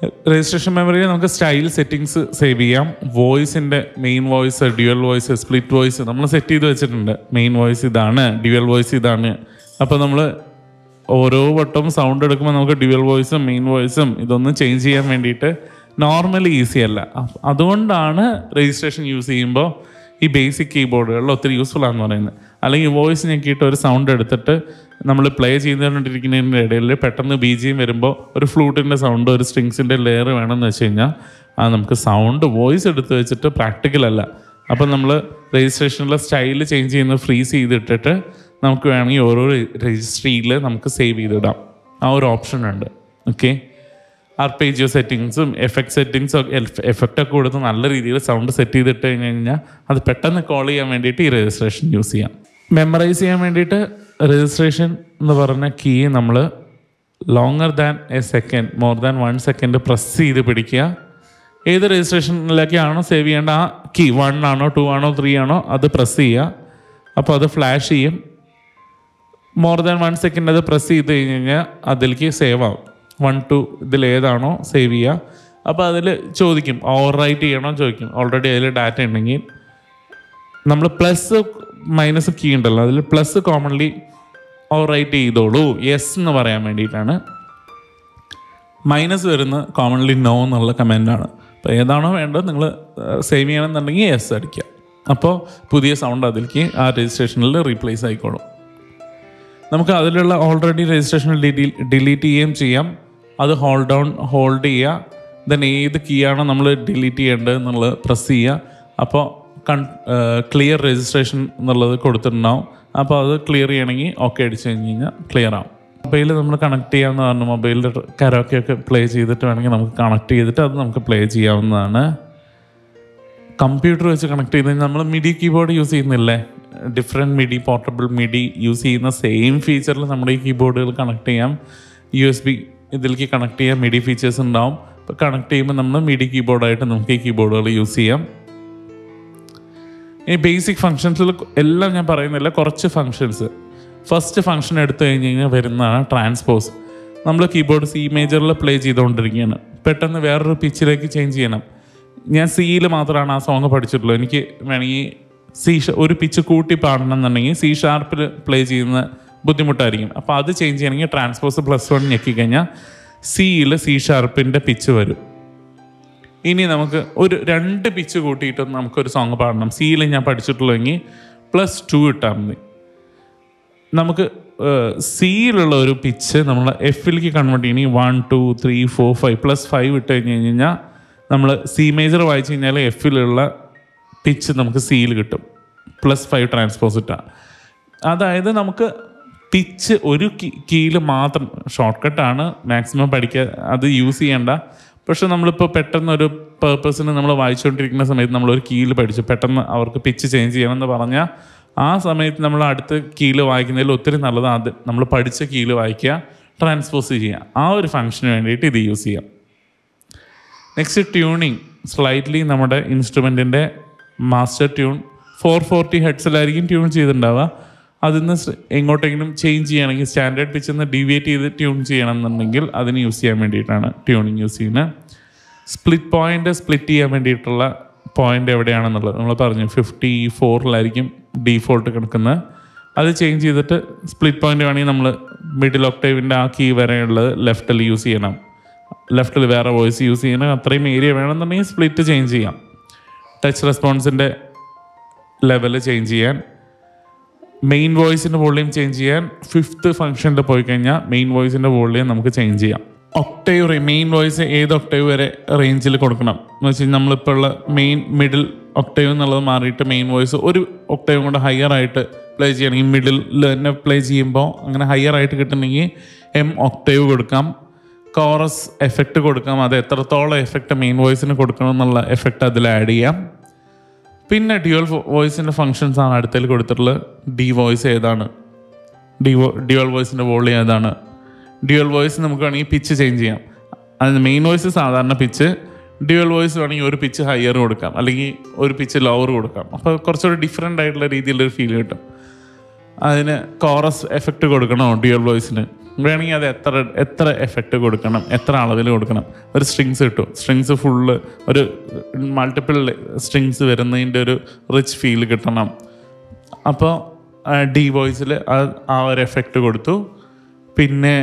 രജിസ്ട്രേഷൻ മെമ്മറിയിൽ നമുക്ക് സ്റ്റൈൽ സെറ്റിങ്സ് സേവ് ചെയ്യാം വോയിസിൻ്റെ main voice dual voice split voice നമ്മൾ സെറ്റ് ചെയ്ത് വെച്ചിട്ടുണ്ട് മെയിൻ വോയിസ് ഇതാണ് ഡ്യുവൽ വോയിസ് ഇതാണ് അപ്പോൾ നമ്മൾ ഓരോ വട്ടവും സൗണ്ട് എടുക്കുമ്പോൾ നമുക്ക് ഡ്യുവൽ വോയിസും മെയിൻ വോയിസും ഇതൊന്നും ചേഞ്ച് ചെയ്യാൻ വേണ്ടിയിട്ട് നോർമലി ഈസി അല്ല അപ്പ- അതുകൊണ്ടാണ് രജിസ്ട്രേഷൻ യൂസ് ചെയ്യുമ്പോൾ ഈ ബേസിക് കീബോർഡുകളിൽ ഒത്തിരി യൂസ്ഫുൾ ആണെന്ന് പറയുന്നത് അല്ലെങ്കിൽ വോയിസ് ഞെക്കിയിട്ട് ഒരു സൗണ്ട് എടുത്തിട്ട് നമ്മൾ പ്ലേ ചെയ്തുകൊണ്ടിരിക്കുന്നതിൻ്റെ ഇടയിൽ പെട്ടെന്ന് ബി ജിയും വരുമ്പോൾ ഒരു ഫ്ലൂട്ടിൻ്റെ സൗണ്ട് ഒരു സ്ട്രിങ്സിൻ്റെ ലെയർ വേണമെന്ന് വെച്ച് കഴിഞ്ഞാൽ അത് നമുക്ക് സൗണ്ട് വോയിസ് എടുത്ത് വെച്ചിട്ട് പ്രാക്ടിക്കൽ അല്ല അപ്പം നമ്മൾ രജിസ്ട്രേഷനിലെ സ്റ്റൈൽ ചേഞ്ച് ചെയ്യുന്നത് ഫ്രീസ് ചെയ്തിട്ടിട്ട് നമുക്ക് വേണമെങ്കിൽ ഓരോ രജിസ്ട്രിയിൽ നമുക്ക് സേവ് ചെയ്തിടാം ആ ഒരു ഓപ്ഷൻ ഉണ്ട് ഓക്കെ ആർപേജിയോ സെറ്റിങ്സും എഫക്ട് സെറ്റിങ്സും എഫക്റ്റ് ഒക്കെ കൊടുത്ത് നല്ല രീതിയിൽ സൗണ്ട് സെറ്റ് ചെയ്തിട്ട് കഴിഞ്ഞ് കഴിഞ്ഞാൽ അത് പെട്ടെന്ന് കോൾ ചെയ്യാൻ വേണ്ടിയിട്ട് ഈ രജിസ്ട്രേഷൻ യൂസ് ചെയ്യാം മെമ്മറൈസ് ചെയ്യാൻ വേണ്ടിയിട്ട് രജിസ്ട്രേഷൻ എന്ന് പറഞ്ഞ കീ നമ്മൾ longer than a second more than one second press ചെയ്ത് പിടിക്കുക ഏത് രജിസ്ട്രേഷനിലേക്കാണോ സേവ് ചെയ്യേണ്ട ആ കീ വൺ ആണോ ടു ആണോ ത്രീ ആണോ അത് പ്രസ് ചെയ്യുക അപ്പോൾ അത് ഫ്ലാഷ് ചെയ്യും മോർ ദാൻ വൺ സെക്കൻഡ് അത് പ്രസ് ചെയ്ത് കഴിഞ്ഞ് കഴിഞ്ഞാൽ അതിലേക്ക് സേവ് ആവും വൺ ടു ഇതിൽ ഏതാണോ സേവ് ചെയ്യുക അപ്പോൾ അതിൽ ചോദിക്കും ഓവർ റൈറ്റ് ചെയ്യണോ ചോദിക്കും ഓൾറെഡി അതിൽ ഡാറ്റ ഉണ്ടെങ്കിൽ നമ്മൾ പ്ലസ് മൈനസ് കീ ഉണ്ടല്ലോ അതിൽ പ്ലസ് കോമൺലി ഓവർ റൈറ്റ് ചെയ്തോളൂ യെസ് എന്ന് പറയാൻ വേണ്ടിയിട്ടാണ് മൈനസ് വരുന്ന കോമൺലി നോ എന്നുള്ള കമൻ്റാണ് അപ്പോൾ ഏതാണോ വേണ്ടത് നിങ്ങൾ സേവ് ചെയ്യണമെന്നുണ്ടെങ്കിൽ യെസ് അടിക്കുക അപ്പോൾ പുതിയ സൗണ്ട് അതിലേക്ക് ആ രജിസ്ട്രേഷനിൽ റീപ്ലേസ് ആയിക്കോളും നമുക്ക് അതിലുള്ള ഓൾറെഡി രജിസ്ട്രേഷൻ ഡിലീറ്റ് ചെയ്യുകയും ചെയ്യാം അത് ഹോൾഡ് ഡൗൺ ഹോൾഡ് ചെയ്യുക ദെൻ ഏത് കീ ആണോ നമ്മൾ ഡിലീറ്റ് ചെയ്യേണ്ടത് എന്നുള്ളത് പ്രസ് ചെയ്യുക അപ്പോൾ കൺ ക്ലിയർ രജിസ്ട്രേഷൻ എന്നുള്ളത് കൊടുത്തിട്ടുണ്ടാവും അപ്പോൾ അത് ക്ലിയർ ചെയ്യണമെങ്കിൽ ഓക്കെ അടിച്ചു കഴിഞ്ഞ് കഴിഞ്ഞാൽ ക്ലിയർ ആവും മൊബൈൽ നമ്മൾ കണക്ട് ചെയ്യാമെന്ന് പറഞ്ഞു മൊബൈലിൽ കരോക്കെ ഒക്കെ പ്ലേ ചെയ്തിട്ട് വേണമെങ്കിൽ നമുക്ക് കണക്ട് ചെയ്തിട്ട് അത് നമുക്ക് പ്ലേ ചെയ്യാവുന്നതാണ് കമ്പ്യൂട്ടർ വെച്ച് കണക്ട് ചെയ്ത് നമ്മൾ മിഡി കീബോർഡ് യൂസ് ചെയ്യുന്നില്ലേ different MIDI portable MIDI use ചെയ്യുന്ന സെയിം ഫീച്ചറിൽ നമ്മുടെ ഈ കീബോർഡുകൾ കണക്ട് ചെയ്യാം യു എസ് ബി ഇതിലേക്ക് കണക്ട് ചെയ്യാൻ മിഡി ഫീച്ചേഴ്സ് ഉണ്ടാവും അപ്പോൾ കണക്ട് ചെയ്യുമ്പോൾ നമ്മൾ മിഡി കീബോർഡായിട്ട് നമുക്ക് ഈ കീബോർഡുകൾ യൂസ് ചെയ്യാം ഈ ബേസിക് ഫങ്ഷൻസിൽ എല്ലാം ഞാൻ പറയുന്നില്ല കുറച്ച് ഫങ്ഷൻസ് ഫസ്റ്റ് ഫങ്ഷൻ എടുത്തു കഴിഞ്ഞ് കഴിഞ്ഞാൽ വരുന്നതാണ് ട്രാൻസ്പോസ് നമ്മൾ കീബോർഡ് സി മേജറിൽ പ്ലേ ചെയ്തുകൊണ്ടിരിക്കുകയാണ് പെട്ടെന്ന് വേറൊരു പിച്ചിലേക്ക് ചേഞ്ച് ചെയ്യണം ഞാൻ സിയിൽ മാത്രമാണ് ആ സോങ് പഠിച്ചിട്ടുള്ളൂ എനിക്ക് വേണമെങ്കിൽ സി ഒരു പിച്ച് കൂട്ടി പാടണം എന്നുണ്ടെങ്കിൽ സി ഷാർപ്പിൽ പ്ലേ ചെയ്യുന്ന ബുദ്ധിമുട്ടായിരിക്കും അപ്പോൾ അത് ചേഞ്ച് ചെയ്യണമെങ്കിൽ ട്രാൻസ്പോസ് പ്ലസ് വൺ ഞെക്കിക്കഴിഞ്ഞാൽ സിയിൽ സി ഷാർപ്പിൻ്റെ പിച്ച് വരും ഇനി നമുക്ക് ഒരു രണ്ട് പിച്ച് കൂട്ടിയിട്ട് നമുക്കൊരു സോങ് പാടണം സിയിൽ ഞാൻ പഠിച്ചിട്ടുള്ളെങ്കിൽ പ്ലസ് ടു ഇട്ടാൽ മതി നമുക്ക് സിയിലുള്ള ഒരു പിച്ച് നമ്മൾ എഫിലേക്ക് കൺവേർട്ട് ചെയ്യണമെങ്കിൽ one two three four five plus five ഇട്ട് കഴിഞ്ഞ് കഴിഞ്ഞാൽ നമ്മൾ സി മേജർ വായിച്ചു കഴിഞ്ഞാൽ എഫിലുള്ള പിച്ച് നമുക്ക് സിയിൽ കിട്ടും പ്ലസ് ഫൈവ് ട്രാൻസ്പോസ് ഇട്ടാൽ അതായത് നമുക്ക് പിച്ച് ഒരു കീയിൽ മാത്രം ഷോർട്ട് കട്ടാണ് മാക്സിമം പഠിക്കുക അത് യൂസ് ചെയ്യേണ്ട പക്ഷെ നമ്മളിപ്പോൾ പെട്ടെന്ന് ഒരു പേർപ്പസിന് നമ്മൾ വായിച്ചുകൊണ്ടിരിക്കുന്ന സമയത്ത് നമ്മൾ ഒരു കീയിൽ പഠിച്ചു പെട്ടെന്ന് അവർക്ക് പിച്ച് ചേഞ്ച് ചെയ്യണമെന്ന് പറഞ്ഞാൽ ആ സമയത്ത് നമ്മൾ അടുത്ത കീയിൽ വായിക്കുന്നതിൽ ഒത്തിരി നല്ലത് അത് നമ്മൾ പഠിച്ച കീയിൽ വായിക്കുക ട്രാൻസ്പോസ് ചെയ്യുക ആ ഒരു ഫംഗ്ഷന് വേണ്ടിയിട്ട് ഇത് യൂസ് ചെയ്യാം നെക്സ്റ്റ് ട്യൂണിങ് സ്ലൈറ്റ്ലി നമ്മുടെ ഇൻസ്ട്രുമെൻറ്റിൻ്റെ മാസ്റ്റർ ട്യൂൺ ഫോർ ഫോർട്ടി ഹെഡ്സിലായിരിക്കും ട്യൂൺ ചെയ്തിട്ടുണ്ടാവുക അതിൽ നിന്ന് സ് എങ്ങോട്ടെങ്കിലും ചേഞ്ച് ചെയ്യണമെങ്കിൽ സ്റ്റാൻഡേർഡ് പിച്ചിൽ നിന്ന് ഡീവിയേറ്റ് ചെയ്ത് ട്യൂൺ ചെയ്യണം എന്നുണ്ടെങ്കിൽ അതിന് യൂസ് ചെയ്യാൻ വേണ്ടിയിട്ടാണ് ട്യൂണിങ് യൂസ് ചെയ്യുന്നത് സ്പ്ലിറ്റ് പോയിന്റ് സ്പ്ലിറ്റ് ചെയ്യാൻ വേണ്ടിയിട്ടുള്ള പോയിന്റ് എവിടെയാണെന്നുള്ളത് നമ്മൾ പറഞ്ഞു ഫിഫ്റ്റി ഫോറിലായിരിക്കും ഡീഫോൾട്ട് കിടക്കുന്നത് അത് ചേഞ്ച് ചെയ്തിട്ട് സ്പ്ലിറ്റ് പോയിന്റ് വേണമെങ്കിൽ നമ്മൾ മിഡിൽ ഒക്ടേവിൻ്റെ ആ കീ വരെയുള്ളത് ലെഫ്റ്റിൽ യൂസ് ചെയ്യണം ലെഫ്റ്റിൽ വേറെ വോയിസ് യൂസ് ചെയ്യണം അത്രയും ഏരിയ വേണമെന്നുണ്ടെങ്കിൽ സ്പ്ലിറ്റ് ചേഞ്ച് ചെയ്യാം ടച്ച് റെസ്പോൺസിൻ്റെ ലെവൽ ചേഞ്ച് ചെയ്യാൻ മെയിൻ വോയിസിൻ്റെ വോളിയം ചേഞ്ച് ചെയ്യാൻ ഫിഫ്ത്ത് ഫംഗ്ഷനിൽ പോയി കഴിഞ്ഞാൽ മെയിൻ വോയിസിൻ്റെ വോളിയം നമുക്ക് ചേഞ്ച് ചെയ്യാം ഒക്ടേവ് മെയിൻ വോയിസ് ഏത് ഒക്ടേവ് വരെ റേഞ്ചിൽ കൊടുക്കണം എന്ന് വെച്ച് കഴിഞ്ഞാൽ നമ്മളിപ്പോൾ ഉള്ള മെയിൻ മിഡിൽ ഒക്ടേവ് എന്നുള്ളത് മാറിയിട്ട് മെയിൻ വോയിസ് ഒരു ഒക്ടേവ് കൊണ്ട് ഹയർ ആയിട്ട് പ്ലേ ചെയ്യണമെങ്കിൽ മിഡിൽ തന്നെ പ്ലേ ചെയ്യുമ്പോൾ അങ്ങനെ ഹയർ ആയിട്ട് കിട്ടണമെങ്കിൽ എം ഒക്ടേവ് കൊടുക്കാം കോറസ് എഫക്റ്റ് കൊടുക്കാം അത് എത്രത്തോളം എഫക്റ്റ് മെയിൻ വോയിസിന് കൊടുക്കണം എന്നുള്ള എഫക്റ്റ് അതിൽ ആഡ് ചെയ്യാം പിന്നെ ഡ്യുവൽ വോയിസിൻ്റെ ഫങ്ഷൻസ് ആണ് അടുത്തതിൽ കൊടുത്തിട്ടുള്ളത് ഡി വോയിസ് ഏതാണ് ഡി ഡ്യുവൽ വോയിസിൻ്റെ വോളിയം ഏതാണ് ഡ്യുവൽ വോയിസ് നമുക്ക് വേണമെങ്കിൽ പിച്ച് ചേഞ്ച് ചെയ്യാം അത് മെയിൻ വോയിസ് സാധാരണ പിച്ച് ഡ്യുവൽ വോയിസ് വേണമെങ്കിൽ ഒരു പിച്ച് ഹയർ കൊടുക്കാം അല്ലെങ്കിൽ ഒരു പിച്ച് ലോവർ കൊടുക്കാം അപ്പോൾ കുറച്ചുകൂടി ഡിഫറെൻ്റ് ആയിട്ടുള്ള രീതിയിലൊരു ഫീൽ കിട്ടും അതിന് കോറസ് എഫക്റ്റ് കൊടുക്കണോ ഡ്യുവൽ വോയിസിന് വേണമെങ്കിൽ അത് എത്ര എത്ര എഫക്റ്റ് കൊടുക്കണം എത്ര അളവിൽ കൊടുക്കണം ഒരു സ്ട്രിങ്സ് കിട്ടും സ്ട്രിങ്സ് ഫുള്ള് ഒരു മൾട്ടിപ്പിൾ സ്ട്രിങ്സ് വരുന്നതിൻ്റെ ഒരു റിച്ച് ഫീൽ കിട്ടണം അപ്പോൾ ഡി വോയിസിൽ ആ ഒരു എഫക്റ്റ് കൊടുത്തു പിന്നെ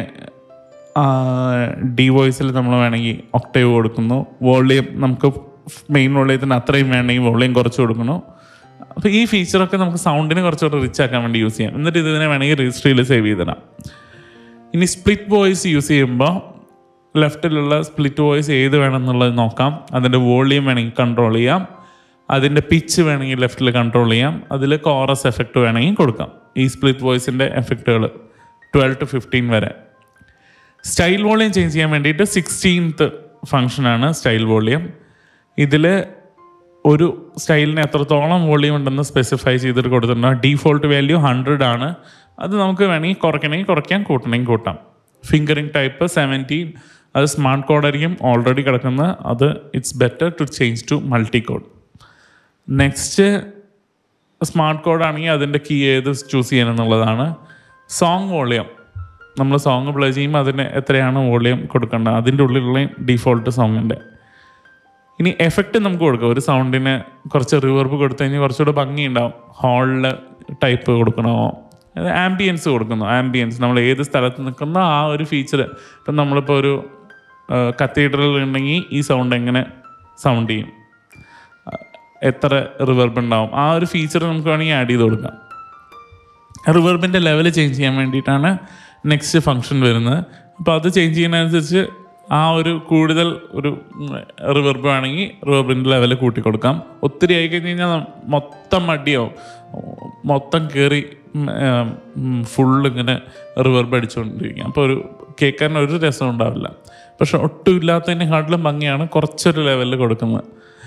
ഡി വോയിസിൽ നമ്മൾ വേണമെങ്കിൽ ഒക്ടേവ് കൊടുക്കുന്നു വോളിയം നമുക്ക് മെയിൻ വോളിയത്തിന് അത്രയും വേണമെങ്കിൽ വോളിയം കുറച്ച് കൊടുക്കുന്നു അപ്പോൾ ഈ ഫീച്ചറൊക്കെ നമുക്ക് സൗണ്ടിന് കുറച്ചുകൂടെ റിച്ച് ആക്കാൻ വേണ്ടി യൂസ് ചെയ്യാം എന്നിട്ട് ഇതിനെ വേണമെങ്കിൽ രജിസ്ട്രിയിൽ സേവ് ചെയ്തിടാം ഇനി സ്പ്ലിറ്റ് വോയിസ് യൂസ് ചെയ്യുമ്പോൾ ലെഫ്റ്റിലുള്ള സ്പ്ലിറ്റ് വോയിസ് ഏത് വേണമെന്നുള്ളത് നോക്കാം അതിൻ്റെ വോളിയം വേണമെങ്കിൽ കൺട്രോൾ ചെയ്യാം അതിൻ്റെ പിച്ച് വേണമെങ്കിൽ ലെഫ്റ്റിൽ കൺട്രോൾ ചെയ്യാം അതിൽ കോറസ് എഫക്റ്റ് വേണമെങ്കിൽ കൊടുക്കാം ഈ സ്പ്ലിറ്റ് വോയിസിൻ്റെ എഫക്റ്റുകൾ ട്വൽവ് ടു ഫിഫ്റ്റീൻ വരെ സ്റ്റൈൽ വോളിയം ചേഞ്ച് ചെയ്യാൻ വേണ്ടിയിട്ട് സിക്സ്റ്റീൻത്ത് ഫങ്ഷനാണ് സ്റ്റൈൽ വോളിയം ഇതിൽ ഒരു സ്റ്റൈലിന് എത്രത്തോളം വോളിയം ഉണ്ടെന്ന് സ്പെസിഫൈ ചെയ്തിട്ട് കൊടുത്തിട്ടുണ്ട് ഡീഫോൾട്ട് വാല്യൂ ഹൺഡ്രഡ് ആണ് അത് നമുക്ക് വേണമെങ്കിൽ കുറയ്ക്കണമെങ്കിൽ കുറയ്ക്കാം കൂട്ടണമെങ്കിൽ കൂട്ടാം ഫിംഗറിംഗ് ടൈപ്പ് സെവൻറ്റീൻ അത് സ്മാർട്ട് കോഡായിരിക്കും ഓൾറെഡി കിടക്കുന്നത് അത് it's better to change to multi code next smart code ആണെങ്കിൽ അതിൻ്റെ കീ ഏത് ചൂസ് ചെയ്യാനെന്നുള്ളതാണ് സോങ് വോളിയം നമ്മൾ സോങ് പ്ലേ ചെയ്യുമ്പോൾ അതിന് എത്രയാണ് വോളിയം കൊടുക്കേണ്ടത് അതിൻ്റെ ഉള്ളിലുള്ള ഡിഫോൾട്ട് സോങ്ങിൻ്റെ ഇനി എഫക്റ്റ് നമുക്ക് കൊടുക്കാം ഒരു സൗണ്ടിന് കുറച്ച് റിവർബ് കൊടുത്തു കഴിഞ്ഞാൽ കുറച്ചുകൂടെ ഭംഗി ഉണ്ടാവും ഹോളിൽ ടൈപ്പ് കൊടുക്കണോ അത് ആംബിയൻസ് കൊടുക്കുന്നു ആംബിയൻസ് നമ്മൾ ഏത് സ്ഥലത്ത് നിൽക്കുന്നോ ആ ഒരു ഫീച്ചർ ഇപ്പം നമ്മളിപ്പോൾ ഒരു കത്തീഡ്രൽ ഉണ്ടെങ്കിൽ ഈ സൗണ്ട് എങ്ങനെ സൗണ്ട് ചെയ്യും എത്ര റിവർബ് ഉണ്ടാവും ആ ഒരു ഫീച്ചർ നമുക്ക് വേണമെങ്കിൽ ആഡ് ചെയ്ത് കൊടുക്കാം റിവർബിൻ്റെ ലെവൽ ചേഞ്ച് ചെയ്യാൻ വേണ്ടിയിട്ടാണ് നെക്സ്റ്റ് ഫങ്ഷൻ വരുന്നത് അപ്പോൾ അത് ചേഞ്ച് ചെയ്യുന്നതനുസരിച്ച് ആ ഒരു കൂടുതൽ ഒരു റിവർബ് ആണെങ്കിൽ റിവർബിൻ്റെ ലെവൽ കൂട്ടി കൊടുക്കാം ഒത്തിരി ആയി കഴിഞ്ഞ് കഴിഞ്ഞാൽ മൊത്തം മടിയാവും മൊത്തം കയറി ഫുള്ള് ഇങ്ങനെ റിവർബ് അടിച്ചുകൊണ്ടിരിക്കും അപ്പോൾ ഒരു കേൾക്കാൻ ഒരു രസം ഉണ്ടാവില്ല പക്ഷെ ഒട്ടും ഇല്ലാത്തതിനെക്കാട്ടിലും ഭംഗിയാണ് കുറച്ചൊരു ലെവലിൽ കൊടുക്കുന്നത്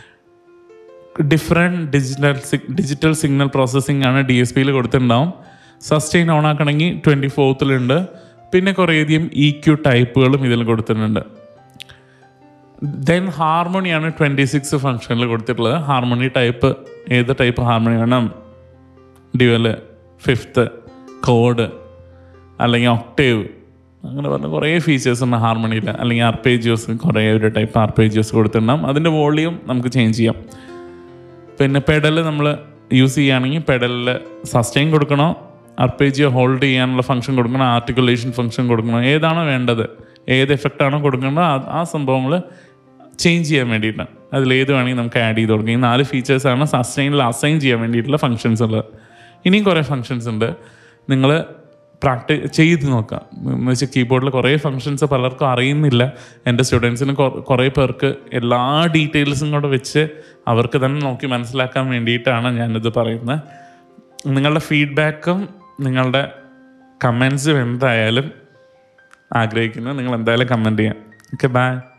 different digital digital signal processing ആണ് ഡി എസ് പിയിൽ കൊടുത്തിട്ടുണ്ടാവും സസ്റ്റെയിൻ ഓൺ ആക്കണമെങ്കിൽ ട്വൻറ്റി ഫോർത്തിലുണ്ട് പിന്നെ കുറേയധികം ഇ ക്യു ടൈപ്പുകളും ഇതിൽ കൊടുത്തിട്ടുണ്ട് ദെൻ ഹാർമോണിയാണ് ട്വൻറ്റി സിക്സ് ഫംഗ്ഷനിൽ കൊടുത്തിട്ടുള്ളത് ഹാർമോണി ടൈപ്പ് ഏത് ടൈപ്പ് ഹാർമോണി വേണം ഡ്യുവല് ഫിഫ്ത്ത് കോഡ് അല്ലെങ്കിൽ ഒക്ടേവ് അങ്ങനെ പറഞ്ഞ കുറേ ഫീച്ചേഴ്സ് ഉണ്ട് ഹാർമോണിയിൽ അല്ലെങ്കിൽ ആർപേജിയോസ് കുറേ ഒരു ടൈപ്പ് ആർപേജിയോസ് കൊടുത്തിട്ടുണ്ടാവും അതിൻ്റെ വോളിയം നമുക്ക് ചേഞ്ച് ചെയ്യാം പിന്നെ പെഡൽ നമ്മൾ യൂസ് ചെയ്യുകയാണെങ്കിൽ പെഡലിൽ സസ്റ്റെയിൻ കൊടുക്കണോ അർപ്പേജിയോ ഹോൾഡ് ചെയ്യാനുള്ള ഫംഗ്ഷൻ കൊടുക്കണോ ആർട്ടിക്കുലേഷൻ ഫംഗ്ഷൻ കൊടുക്കണോ ഏതാണോ വേണ്ടത് ഏത് എഫക്റ്റ് ആണോ കൊടുക്കേണ്ടത് ആ- ആ സംഭവങ്ങൾ ചേഞ്ച് ചെയ്യാൻ വേണ്ടിയിട്ടാണ് അതിൽ ഏത് വേണമെങ്കിൽ നമുക്ക് ആഡ് ചെയ്ത് കൊടുക്കാം ഈ നാല് ഫീച്ചേഴ്സാണ് സസ്റ്റെയിനിൽ അസൈൻ ചെയ്യാൻ വേണ്ടിയിട്ടുള്ള ഫങ്ഷൻസ് ഉള്ളത് ഇനിയും കുറേ ഫങ്ഷൻസ് ഉണ്ട് നിങ്ങൾ പ്രാക്ടി ചെയ്ത് നോക്കാം എന്ന് വെച്ചാൽ കീബോർഡിൽ കുറേ ഫങ്ഷൻസ് പലർക്കും അറിയുന്നില്ല എൻ്റെ സ്റ്റുഡൻസിന് കുറേ പേർക്ക് എല്ലാ ഡീറ്റെയിൽസും കൂടെ വെച്ച് അവർക്ക് തന്നെ നോക്കി മനസ്സിലാക്കാൻ വേണ്ടിയിട്ടാണ് ഞാനിത് പറയുന്നത് നിങ്ങളുടെ ഫീഡ്ബാക്കും നിങ്ങളുടെ കമൻസും എന്തായാലും ആഗ്രഹിക്കുന്നു നിങ്ങൾ എന്തായാലും കമൻറ്റ് ചെയ്യാം ഓക്കെ ബൈ